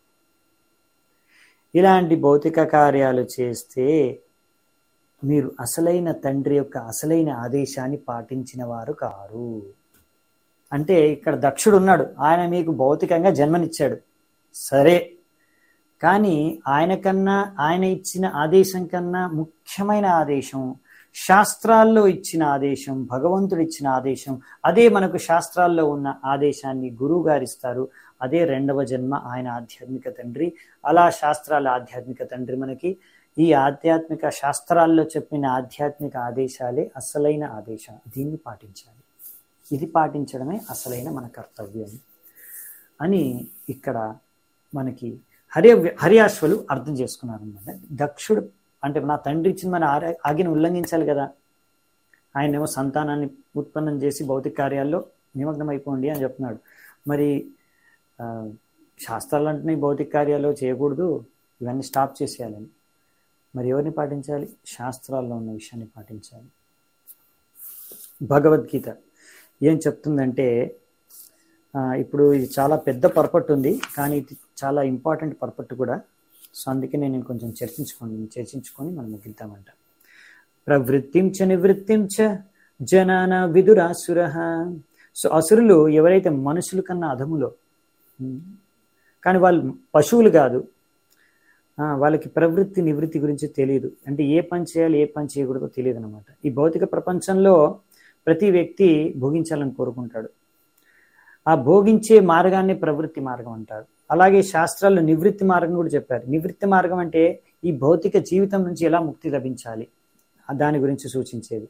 ఇలాంటి భౌతిక కార్యాలు చేస్తే మీరు అసలైన తండ్రి యొక్క అసలైన ఆదేశాన్ని పాటించిన వారు కారు అంటే ఇక్కడ దక్షుడు ఉన్నాడు ఆయన మీకు భౌతికంగా జన్మనిచ్చాడు సరే కానీ ఆయన కన్నా ఆయన ఇచ్చిన ఆదేశం కన్నా ముఖ్యమైన ఆదేశం శాస్త్రాల్లో ఇచ్చిన ఆదేశం భగవంతుడు ఇచ్చిన ఆదేశం అదే మనకు శాస్త్రాల్లో ఉన్న ఆదేశాన్ని గురువు గారు ఇస్తారు అదే రెండవ జన్మ ఆయన ఆధ్యాత్మిక తండ్రి అలా శాస్త్రాల ఆధ్యాత్మిక తండ్రి మనకి ఈ ఆధ్యాత్మిక శాస్త్రాల్లో చెప్పిన ఆధ్యాత్మిక ఆదేశాలే అసలైన ఆదేశం దీన్ని పాటించాలి ఇది పాటించడమే అసలైన మన కర్తవ్యం అని ఇక్కడ మనకి హరి హరియాశ్వలు అర్థం చేసుకున్నారు అనమాట దక్షుడు అంటే నా తండ్రి ఇచ్చిన మన ఆర- ఆజ్ఞను ఉల్లంఘించాలి కదా ఆయనేమో సంతానాన్ని ఉత్పన్నం చేసి భౌతిక కార్యాల్లో నిమగ్నం అయిపోండి అని చెప్తున్నాడు మరి ఆ, శాస్త్రాలు అంటున్నాయి భౌతిక కార్యాలు చేయకూడదు ఇవన్నీ స్టాప్ చేసేయాలని మరి ఎవరిని పాటించాలి శాస్త్రాల్లో ఉన్న విషయాన్ని పాటించాలి భగవద్గీత ఏం చెప్తుందంటే ఆ, ఇప్పుడు ఇది చాలా పెద్ద పర్పట్ ఉంది కానీ ఇది చాలా ఇంపార్టెంట్ పర్పట్ కూడా సో అందుకే నేను కొంచెం చర్చించుకోండి చర్చించుకొని మనం ముగిద్దామంట ప్రవృత్తిం చ నివృత్తిం చ జనాన విదురాసుర సో అసురులు ఎవరైతే మనుషుల కన్నా అధములో ఉమ్, కానీ వాళ్ళు పశువులు కాదు ఆ, వాళ్ళకి ప్రవృత్తి నివృత్తి గురించి తెలియదు అంటే ఏ పని చేయాలి ఏ పని చేయకూడదో తెలియదు అనమాట ఈ భౌతిక ప్రపంచంలో ప్రతి వ్యక్తి భోగించాలని కోరుకుంటాడు ఆ భోగించే మార్గాన్ని ప్రవృత్తి మార్గం అంటారు అలాగే శాస్త్రాల్లో నివృత్తి మార్గం కూడా చెప్పారు నివృత్తి మార్గం అంటే ఈ భౌతిక జీవితం నుంచి ఎలా ముక్తి లభించాలి ఆ దాని గురించి సూచించేది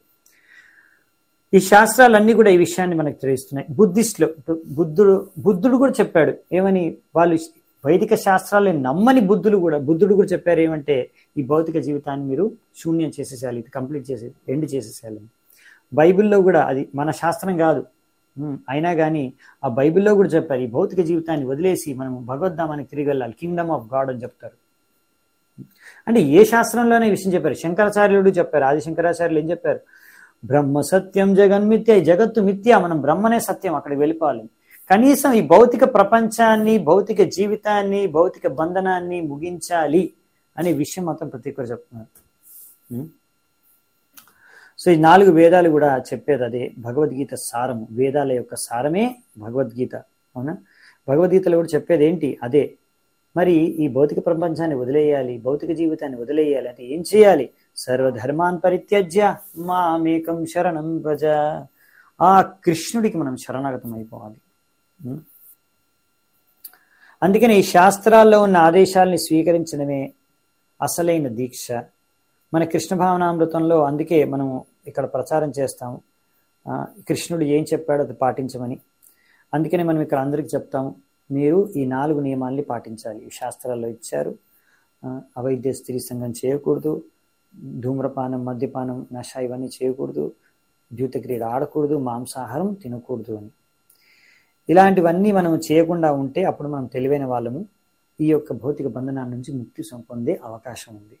ఈ శాస్త్రాలన్నీ కూడా ఈ విషయాన్ని మనకు తెలుస్తున్నాయి బుద్ధిస్టులు బుద్ధుడు బుద్ధుడు కూడా చెప్పాడు ఏమని వాళ్ళు వైదిక శాస్త్రాలని నమ్మని బుద్ధులు కూడా బుద్ధుడు కూడా చెప్పారు ఏమంటే ఈ భౌతిక జీవితాన్ని మీరు శూన్యం చేసేసేయాలి ఇది కంప్లీట్ చేసే ఎండ్ చేసేసేయాలి బైబిల్లో కూడా అది మన శాస్త్రం కాదు ఉమ్, అయినా కానీ ఆ బైబిల్లో కూడా చెప్పారు ఈ భౌతిక జీవితాన్ని వదిలేసి మనం భగవద్ధామానికి తిరిగి వెళ్ళాలి కింగ్డమ్ ఆఫ్ గాడ్ అని చెప్తారు అంటే ఏ శాస్త్రంలోనే ఈ విషయం చెప్పారు శంకరాచార్యుడు చెప్పారు ఆది శంకరాచార్యులు ఏం చెప్పారు బ్రహ్మ సత్యం జగన్మిథ్య ఈ జగత్తు మిథ్య మనం బ్రహ్మనే సత్యం అక్కడికి వెళ్ళిపోవాలి కనీసం ఈ భౌతిక ప్రపంచాన్ని భౌతిక జీవితాన్ని భౌతిక బంధనాన్ని ముగించాలి అనే విషయం మాత్రం ప్రతి ఒక్కరు చెప్తున్నారు ఉం? సో ఈ నాలుగు వేదాలు కూడా చెప్పేది అదే భగవద్గీత సారము వేదాల యొక్క సారమే భగవద్గీత అవునా భగవద్గీతలో కూడా చెప్పేది ఏంటి అదే మరి ఈ భౌతిక ప్రపంచాన్ని వదిలేయాలి భౌతిక జీవితాన్ని వదిలేయాలి అంటే ఏం చేయాలి సర్వధర్మాన్ పరిత్యజ్య మామేకం శరణం భజ ఆ కృష్ణుడికి మనం శరణాగతం అయిపోవాలి ఉం? అందుకని ఈ శాస్త్రాల్లో ఉన్న ఆదేశాలని స్వీకరించడమే అసలైన దీక్ష మన కృష్ణ భావనామృతంలో అందుకే మనం ఇక్కడ ప్రచారం చేస్తాం ఆ, కృష్ణుడు ఏం చెప్పాడో అది పాటించమని అందుకనే మనం ఇక్కడ అందరికి చెప్తాం మీరు ఈ నాలుగు నియమాల్ని పాటించాలి ఈ శాస్త్రాల్లో ఇచ్చారు ఆ, అవైద్య స్త్రీ సంఘం చేయకూడదు ధూమ్రపానం మద్యపానం నష ఇవన్నీ చేయకూడదు ద్యూత క్రీడ ఆడకూడదు మాంసాహారం తినకూడదు అని ఇలాంటివన్నీ మనం చేయకుండా ఉంటే అప్పుడు మనం తెలివైన వాళ్ళము ఈ యొక్క భౌతిక బంధనాల నుంచి ముక్తి పొందే అవకాశం ఉంది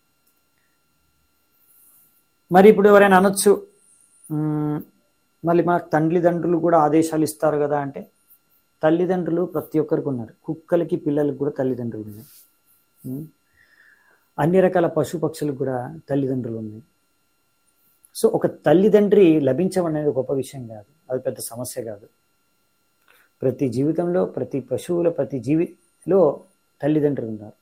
మరి ఇప్పుడు ఎవరైనా అనొచ్చు "మ్మ్, మళ్ళీ మా తల్లిదండ్రులు కూడా ఆదేశాలు ఇస్తారు కదా అంటే తల్లిదండ్రులు ప్రతి ఒక్కరికి ఉన్నారు కుక్కలకి పిల్లలకి కూడా తల్లిదండ్రులు ఉన్నాయి మ్మ్. అన్ని రకాల పశు పక్షులకు కూడా తల్లిదండ్రులు ఉన్నాయి సో ఒక తల్లిదండ్రి లభించడం అనేది గొప్ప విషయం కాదు అది పెద్ద సమస్య కాదు ప్రతి జీవితంలో ప్రతి పశువుల ప్రతి జీవిలో తల్లిదండ్రులు ఉన్నారు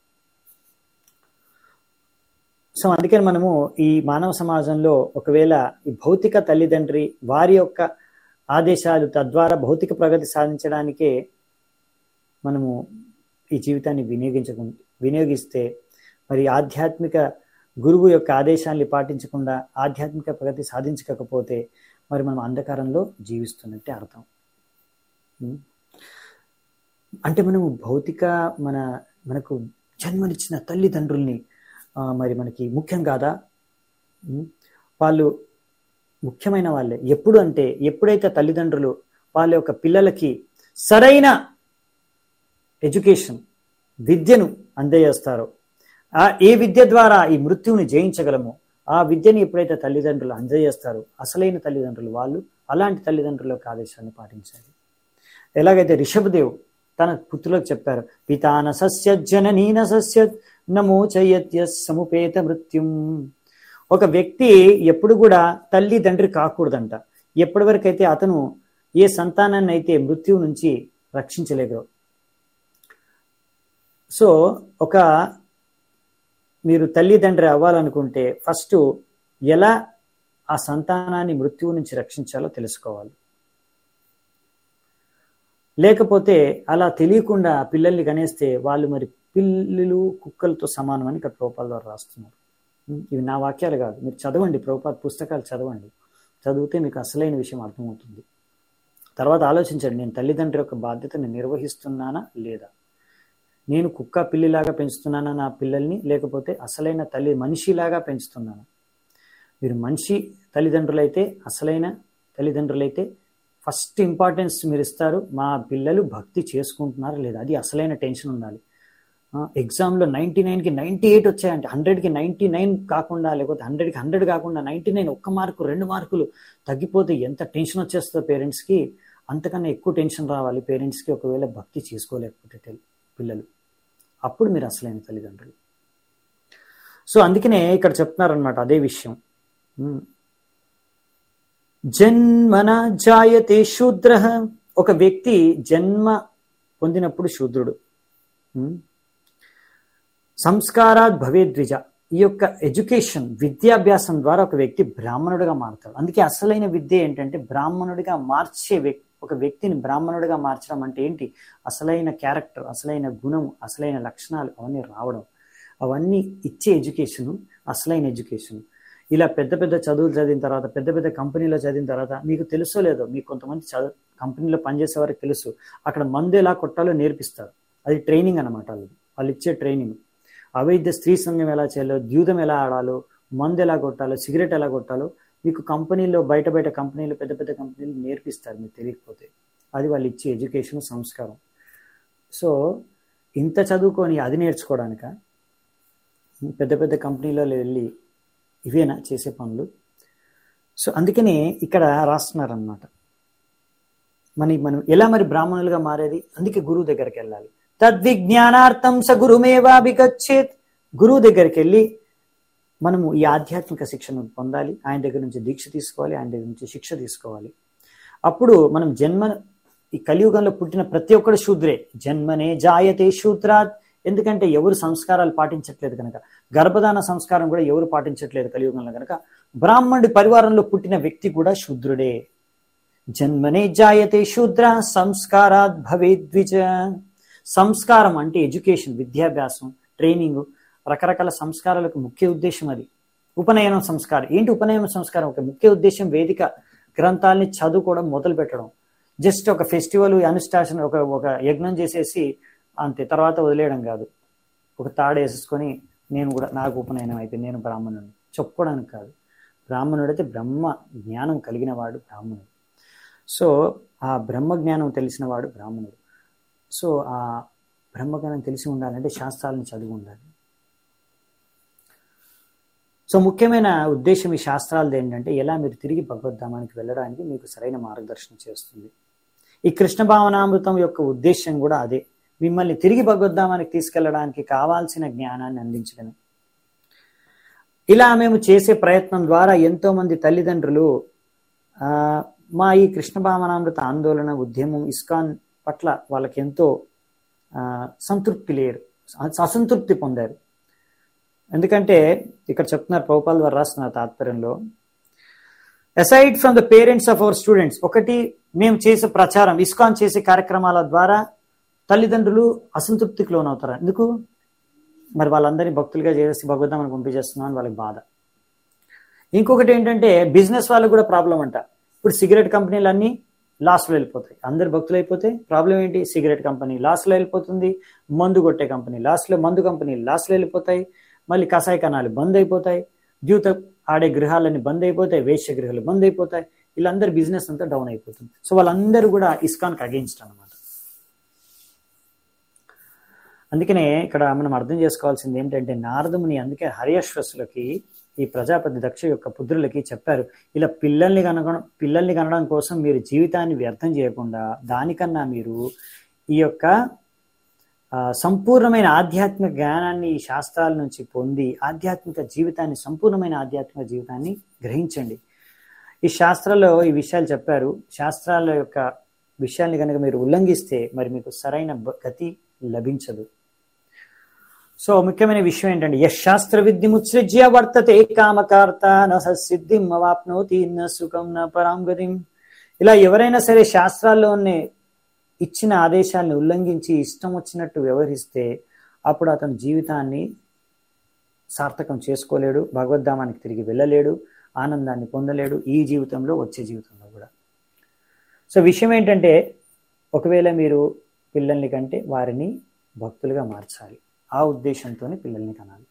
సో అందుకని మనము ఈ మానవ సమాజంలో ఒకవేళ ఈ భౌతిక తల్లిదండ్రి వారి యొక్క ఆదేశాలు తద్వారా భౌతిక ప్రగతి సాధించడానికే మనము ఈ జీవితాన్ని వినియోగించకు వినియోగిస్తే మరి ఆధ్యాత్మిక గురువు యొక్క ఆదేశాన్ని పాటించకుండా ఆధ్యాత్మిక ప్రగతి సాధించకపోతే మరి మనం అంధకారంలో జీవిస్తున్నట్టే అర్థం ఉం? అంటే మనము భౌతిక మన మనకు జన్మనిచ్చిన తల్లిదండ్రుల్ని ఆ, మరి మనకి ముఖ్యం కాదా ఉం? వాళ్ళు ముఖ్యమైన వాళ్ళే ఎప్పుడు అంటే ఎప్పుడైతే తల్లిదండ్రులు వాళ్ళ యొక్క పిల్లలకి సరైన ఎడ్యుకేషన్ విద్యను అందజేస్తారో ఆ ఏ విద్య ద్వారా ఈ మృత్యువుని జయించగలమో ఆ విద్యని ఎప్పుడైతే తల్లిదండ్రులు అందజేస్తారో అసలైన తల్లిదండ్రులు వాళ్ళు అలాంటి తల్లిదండ్రుల యొక్క ఆదేశాన్ని పాటించాలి ఎలాగైతే రిషభదేవ్ తన పుత్రులకు చెప్పారు పితాన సస్య జననీన సస్య నమో చయత్య సముపేత మృత్యుం ఒక వ్యక్తి ఎప్పుడు కూడా తల్లి తండ్రి కాకూడదంట ఎప్పటి వరకైతే అతను ఏ సంతానాన్ని అయితే మృత్యువు నుంచి రక్షించలేగో సో ఒక మీరు తల్లిదండ్రి అవ్వాలనుకుంటే ఫస్ట్ ఎలా ఆ సంతానాన్ని మృత్యువు నుంచి రక్షించాలో తెలుసుకోవాలి లేకపోతే అలా తెలియకుండా పిల్లల్ని కనేస్తే వాళ్ళు మరి పిల్లలు కుక్కలతో సమానం అని ఇక్కడ ప్రోపాల ద్వారా రాస్తున్నారు ఉం, ఇవి నా వాక్యాలు కాదు మీరు చదవండి ప్రోపాల్ పుస్తకాలు చదవండి చదివితే మీకు అసలైన విషయం అర్థమవుతుంది తర్వాత ఆలోచించండి నేను తల్లిదండ్రి యొక్క బాధ్యతను నిర్వహిస్తున్నానా లేదా నేను కుక్క పిల్లిలాగా పెంచుతున్నానా నా పిల్లల్ని లేకపోతే అసలైన తల్లి మనిషిలాగా పెంచుతున్నాను మీరు మనిషి తల్లిదండ్రులైతే అసలైన తల్లిదండ్రులైతే ఫస్ట్ ఇంపార్టెన్స్ మీరు ఇస్తారు మా పిల్లలు భక్తి చేసుకుంటున్నారా లేదా అది అసలైన టెన్షన్ ఉండాలి ఎగ్జామ్లో నైంటీ నైన్కి నైంటీ ఎయిట్ వచ్చాయంటే హండ్రెడ్కి నైంటీ నైన్ కాకుండా లేకపోతే హండ్రెడ్కి హండ్రెడ్ కాకుండా నైంటీ నైన్ ఒక్క మార్కు రెండు మార్కులు తగ్గిపోతే ఎంత టెన్షన్ వచ్చేస్తుందో పేరెంట్స్కి అంతకన్నా ఎక్కువ టెన్షన్ రావాలి పేరెంట్స్కి ఒకవేళ భక్తి చేసుకోలేకపోతే తెల్- పిల్లలు అప్పుడు మీరు అసలైన తల్లిదండ్రులు సో అందుకనే ఇక్కడ చెప్తున్నారనమాట అదే విషయం ఉమ్. జన్మన జాయతే శూద్ర ఒక వ్యక్తి జన్మ పొందినప్పుడు శూద్రుడు ఉమ్. సంస్కారాత్ భవేద్విజ ఈ యొక్క ఎడ్యుకేషన్ విద్యాభ్యాసం ద్వారా ఒక వ్యక్తి బ్రాహ్మణుడిగా మారుతాడు అందుకే అసలైన విద్య ఏంటంటే బ్రాహ్మణుడిగా మార్చే వ్యక్తి ఒక వ్యక్తిని బ్రాహ్మణుడిగా మార్చడం అంటే ఏంటి అసలైన క్యారెక్టర్ అసలైన గుణం అసలైన లక్షణాలు అవన్నీ రావడం అవన్నీ ఇచ్చే ఎడ్యుకేషన్ అసలైన ఎడ్యుకేషన్ ఇలా పెద్ద పెద్ద చదువులు చదివిన తర్వాత పెద్ద పెద్ద కంపెనీలో చదివిన తర్వాత మీకు తెలుసో లేదో మీకు కొంతమంది చదువు కంపెనీలో పనిచేసే వారికి తెలుసు అక్కడ మందు ఎలా కొట్టాలో నేర్పిస్తారు అది ట్రైనింగ్ అనమాట వాళ్ళు వాళ్ళు ఇచ్చే ట్రైనింగ్ అవైద్య స్త్రీ సంఘం ఎలా చేయాలో ద్యూతం ఎలా ఆడాలో మందు ఎలా కొట్టాలో సిగరెట్ ఎలా కొట్టాలో మీకు కంపెనీలో బయట బయట కంపెనీలు పెద్ద పెద్ద కంపెనీలు నేర్పిస్తారు మీకు తెలియకపోతే అది వాళ్ళు ఇచ్చే ఎడ్యుకేషన్ సంస్కారం సో ఇంత చదువుకొని అది నేర్చుకోవడానిక పెద్ద పెద్ద కంపెనీలలో వెళ్ళి ఇవేనా చేసే పనులు సో అందుకనే ఇక్కడ రాస్తున్నారనమాట మన మనం ఎలా మరి బ్రాహ్మణులుగా మారేది అందుకే గురువు దగ్గరికి వెళ్ళాలి తద్విజ్ఞానార్థం స గురుమేవాభిగచ్చేత్ గురువు దగ్గరికి వెళ్ళి మనము ఈ ఆధ్యాత్మిక శిక్షను పొందాలి ఆయన దగ్గర నుంచి దీక్ష తీసుకోవాలి ఆయన దగ్గర నుంచి శిక్ష తీసుకోవాలి అప్పుడు మనం జన్మ ఈ కలియుగంలో పుట్టిన ప్రతి ఒక్కడు శూద్రే జన్మనే జాయతే శూద్రాత్ ఎందుకంటే ఎవరు సంస్కారాలు పాటించట్లేదు కనుక గర్భధాన సంస్కారం కూడా ఎవరు పాటించట్లేదు కలియుగంలో కనుక బ్రాహ్మణుడి పరివారంలో పుట్టిన వ్యక్తి కూడా శూద్రుడే జన్మనే జాయతే శూద్ర సంస్కారాత్ భవేద్విజ సంస్కారం అంటే ఎడ్యుకేషన్ విద్యాభ్యాసం ట్రైనింగ్ రకరకాల సంస్కారాలకు ముఖ్య ఉద్దేశం అది ఉపనయనం సంస్కారం ఏంటి ఉపనయనం సంస్కారం ఒక ముఖ్య ఉద్దేశం వేదిక గ్రంథాలని చదువుకోవడం మొదలు పెట్టడం జస్ట్ ఒక ఫెస్టివల్ అనుష్ఠాషన్ ఒక ఒక యజ్ఞం చేసేసి అంతే తర్వాత వదిలేయడం కాదు ఒక తాడు వేసేసుకొని నేను కూడా నాకు ఉపనయనం అయిపోయింది నేను బ్రాహ్మణుడు చెప్పుకోవడానికి కాదు బ్రాహ్మణుడు అయితే బ్రహ్మ జ్ఞానం కలిగిన వాడు బ్రాహ్మణుడు సో ఆ బ్రహ్మ జ్ఞానం తెలిసిన వాడు బ్రాహ్మణుడు సో ఆ బ్రహ్మజ్ఞానం తెలిసి ఉండాలంటే శాస్త్రాలను చదివి ఉండాలి సో ముఖ్యమైన ఉద్దేశం ఈ శాస్త్రాలది ఏంటంటే ఎలా మీరు తిరిగి భగవద్ధామానికి వెళ్ళడానికి మీకు సరైన మార్గదర్శనం చేస్తుంది ఈ కృష్ణ భావనామృతం యొక్క ఉద్దేశం కూడా అదే మిమ్మల్ని తిరిగి భగవద్ధామానికి తీసుకెళ్ళడానికి కావాల్సిన జ్ఞానాన్ని అందించడమే ఇలా మేము చేసే ప్రయత్నం ద్వారా ఎంతో మంది తల్లిదండ్రులు మా ఈ కృష్ణ భావనామృత ఆందోళన ఉద్యమం ఇస్కాన్ పట్ల వాళ్ళకి ఎంతో సంతృప్తి లేరు అసంతృప్తి పొందారు ఎందుకంటే ఇక్కడ చెప్తున్నారు ప్రభుపాల్ ద్వారా రాస్తున్నారు తాత్పర్యంలో aside from the parents of our students ఒకటి మేము చేసే ప్రచారం ఇస్కాన్ చేసే కార్యక్రమాల ద్వారా తల్లిదండ్రులు అసంతృప్తికి లోనవుతారు ఎందుకు మరి వాళ్ళందరినీ భక్తులుగా చేసి భగవద్ధామని పంపించేస్తున్నాం అని వాళ్ళకి బాధ ఇంకొకటి ఏంటంటే బిజినెస్ వాళ్ళకి కూడా ప్రాబ్లం అంట ఇప్పుడు సిగరెట్ కంపెనీలు అన్నీ లాస్లో వెళ్ళిపోతాయి అందరు భక్తులు అయిపోతే ప్రాబ్లం ఏంటి సిగరెట్ కంపెనీ లాస్లో వెళ్ళిపోతుంది మందు కొట్టే కంపెనీ లాస్ట్లో మందు కంపెనీ లాస్లో వెళ్ళిపోతాయి మళ్ళీ కషాయ కణాలు బంద్ అయిపోతాయి ద్యూత ఆడే గృహాలన్నీ బంద్ అయిపోతాయి వేశ్య గృహాలు బంద్ అయిపోతాయి వీళ్ళందరి బిజినెస్ అంతా డౌన్ అయిపోతుంది సో వాళ్ళందరూ కూడా ఇస్కాన్కి అగేన్స్ట్ అనమాట అందుకనే ఇక్కడ మనం అర్థం చేసుకోవాల్సింది ఏంటంటే నారదముని అందుకే హరియశ్వసులకి ఈ ప్రజాపతి దక్ష యొక్క పుత్రులకి చెప్పారు ఇలా పిల్లల్ని కనగడం పిల్లల్ని కనడం కోసం మీరు జీవితాన్ని వ్యర్థం చేయకుండా దానికన్నా మీరు ఈ యొక్క సంపూర్ణమైన ఆధ్యాత్మిక జ్ఞానాన్ని ఈ శాస్త్రాల నుంచి పొంది ఆధ్యాత్మిక జీవితాన్ని సంపూర్ణమైన ఆధ్యాత్మిక జీవితాన్ని గ్రహించండి ఈ శాస్త్రాల్లో ఈ విషయాలు చెప్పారు శాస్త్రాల యొక్క విషయాల్ని కనుక మీరు ఉల్లంఘిస్తే మరి మీకు సరైన గతి లభించదు సో ముఖ్యమైన విషయం ఏంటంటే యశాస్త్ర విద్యముత్సృజ్య వర్తతే కామకార్త న సిద్ధిం అవాప్నోతి న సుఖం న పరాంగతిం ఇలా ఎవరైనా సరే శాస్త్రాల్లోనే ఇచ్చిన ఆదేశాలను ఉల్లంఘించి ఇష్టం వచ్చినట్టు వ్యవహరిస్తే అప్పుడు అతను జీవితాన్ని సార్థకం చేసుకోలేడు భగవద్ధామానికి తిరిగి వెళ్ళలేడు ఆనందాన్ని పొందలేడు ఈ జీవితంలో వచ్చే జీవితంలో కూడా సో విషయం ఏంటంటే ఒకవేళ మీరు పిల్లల్ని కంటే వారిని భక్తులుగా మార్చాలి ఆ ఉద్దేశంతోనే పిల్లల్ని కనాలి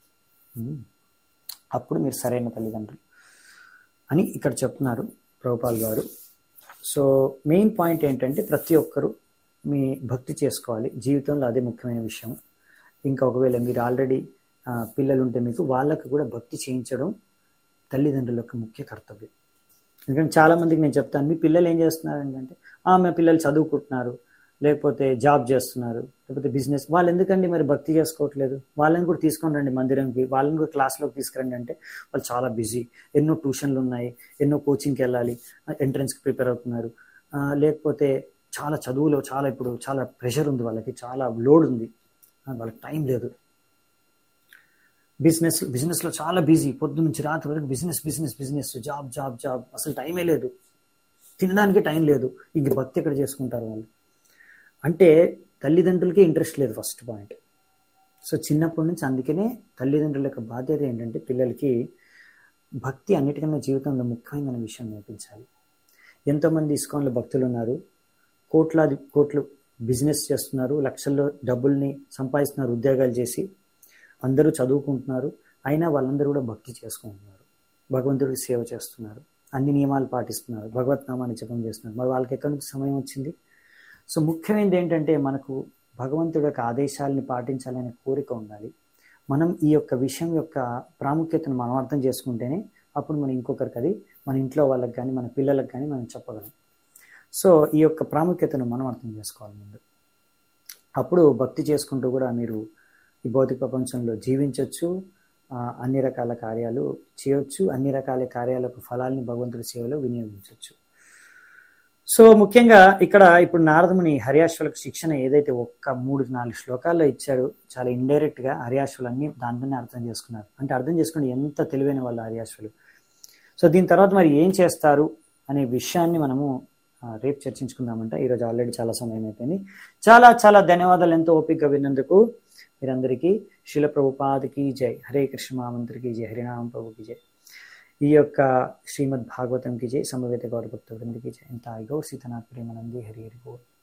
అప్పుడు మీరు సరైన తల్లిదండ్రులు అని ఇక్కడ చెప్తున్నారు ప్రభుపాల్ గారు సో మెయిన్ పాయింట్ ఏంటంటే ప్రతి ఒక్కరూ మీ భక్తి చేసుకోవాలి జీవితంలో అదే ముఖ్యమైన విషయం ఇంకా ఒకవేళ మీరు ఆల్రెడీ పిల్లలు ఉంటే మీకు వాళ్ళకు కూడా భక్తి చేయించడం తల్లిదండ్రుల యొక్క ముఖ్య కర్తవ్యం ఎందుకంటే చాలామందికి నేను చెప్తాను మీ పిల్లలు ఏం చేస్తున్నారు ఏంటంటే మా పిల్లలు చదువుకుంటున్నారు లేకపోతే జాబ్ చేస్తున్నారు లేకపోతే బిజినెస్ వాళ్ళు ఎందుకండి మరి భక్తి చేసుకోవట్లేదు వాళ్ళని కూడా తీసుకొని రండి మందిరంకి వాళ్ళని కూడా క్లాస్లోకి తీసుకురండి అంటే వాళ్ళు చాలా బిజీ ఎన్నో ట్యూషన్లు ఉన్నాయి ఎన్నో కోచింగ్కి వెళ్ళాలి ఎంట్రన్స్కి ప్రిపేర్ అవుతున్నారు లేకపోతే చాలా చదువులో చాలా ఇప్పుడు చాలా ప్రెషర్ ఉంది వాళ్ళకి చాలా లోడ్ ఉంది వాళ్ళకి టైం లేదు బిజినెస్ బిజినెస్లో చాలా బిజీ పొద్దు నుంచి రాత్రి వరకు business business business job job job అసలు టైమే లేదు తినడానికి టైం లేదు ఇంక భక్తి ఎక్కడ చేసుకుంటారు వాళ్ళు అంటే తల్లిదండ్రులకి ఇంట్రెస్ట్ లేదు ఫస్ట్ పాయింట్ సో చిన్నప్పటి నుంచి అందుకనే తల్లిదండ్రుల యొక్క బాధ్యత ఏంటంటే పిల్లలకి భక్తి అన్నిటికన్నా జీవితంలో ముఖ్యమైన విషయం నేర్పించాలి ఎంతోమంది ఇస్కాన్లో భక్తులు ఉన్నారు కోట్లాది కోట్లు బిజినెస్ చేస్తున్నారు లక్షల్లో డబ్బుల్ని సంపాదిస్తున్నారు ఉద్యోగాలు చేసి అందరూ చదువుకుంటున్నారు అయినా వాళ్ళందరూ కూడా భక్తి చేసుకుంటున్నారు భగవంతుడికి సేవ చేస్తున్నారు అన్ని నియమాలు పాటిస్తున్నారు భగవత్ నామాన్ని జపం చేస్తున్నారు మరి వాళ్ళకి ఎక్కడి నుంచి సమయం వచ్చింది సో ముఖ్యమైనది ఏంటంటే మనకు భగవంతుడి యొక్క ఆదేశాలని పాటించాలనే కోరిక ఉండాలి మనం ఈ యొక్క విషయం యొక్క ప్రాముఖ్యతను మనం అర్థం చేసుకుంటేనే అప్పుడు మనం ఇంకొకరికి అది మన ఇంట్లో వాళ్ళకి కానీ మన పిల్లలకు కానీ మనం చెప్పగలం సో ఈ యొక్క ప్రాముఖ్యతను మనం అర్థం చేసుకోవాలి ముందు అప్పుడు భక్తి చేసుకుంటూ కూడా మీరు ఈ భౌతిక ప్రపంచంలో జీవించవచ్చు అన్ని రకాల కార్యాలు చేయొచ్చు అన్ని రకాల కార్యాలకు ఫలాల్ని భగవంతుడి సేవలో వినియోగించవచ్చు సో ముఖ్యంగా ఇక్కడ ఇప్పుడు నారదముని హర్యాశ్వలకు శిక్షణ ఏదైతే ఒక్క మూడు నాలుగు శ్లోకాల్లో ఇచ్చాడో చాలా ఇండైరెక్ట్ గా హర్యాశ్వలన్నీ దాంట్లోనే అర్థం చేసుకున్నారు అంటే అర్థం చేసుకుని ఎంత తెలివైన వాళ్ళు హర్యాశ్వలు సో దీని తర్వాత మరి ఏం చేస్తారు అనే విషయాన్ని మనము రేపు చర్చించుకుందామంట ఈరోజు ఆల్రెడీ చాలా సమయం అయిపోయింది చాలా చాలా ధన్యవాదాలు ఎంతో ఓపికగా విన్నందుకు మీరందరికీ శిల ప్రభుపాదికి జై హరే కృష్ణ మహామంత్రికి జై హరినామ ప్రభుకి జై ఈ యొక్క శ్రీమద్ భాగవతంకి జై సమవేత గౌరభక్త వృందికి జై ఎంత గౌ సీతనాథ్ ప్రేమనంది హరి హరి గోర్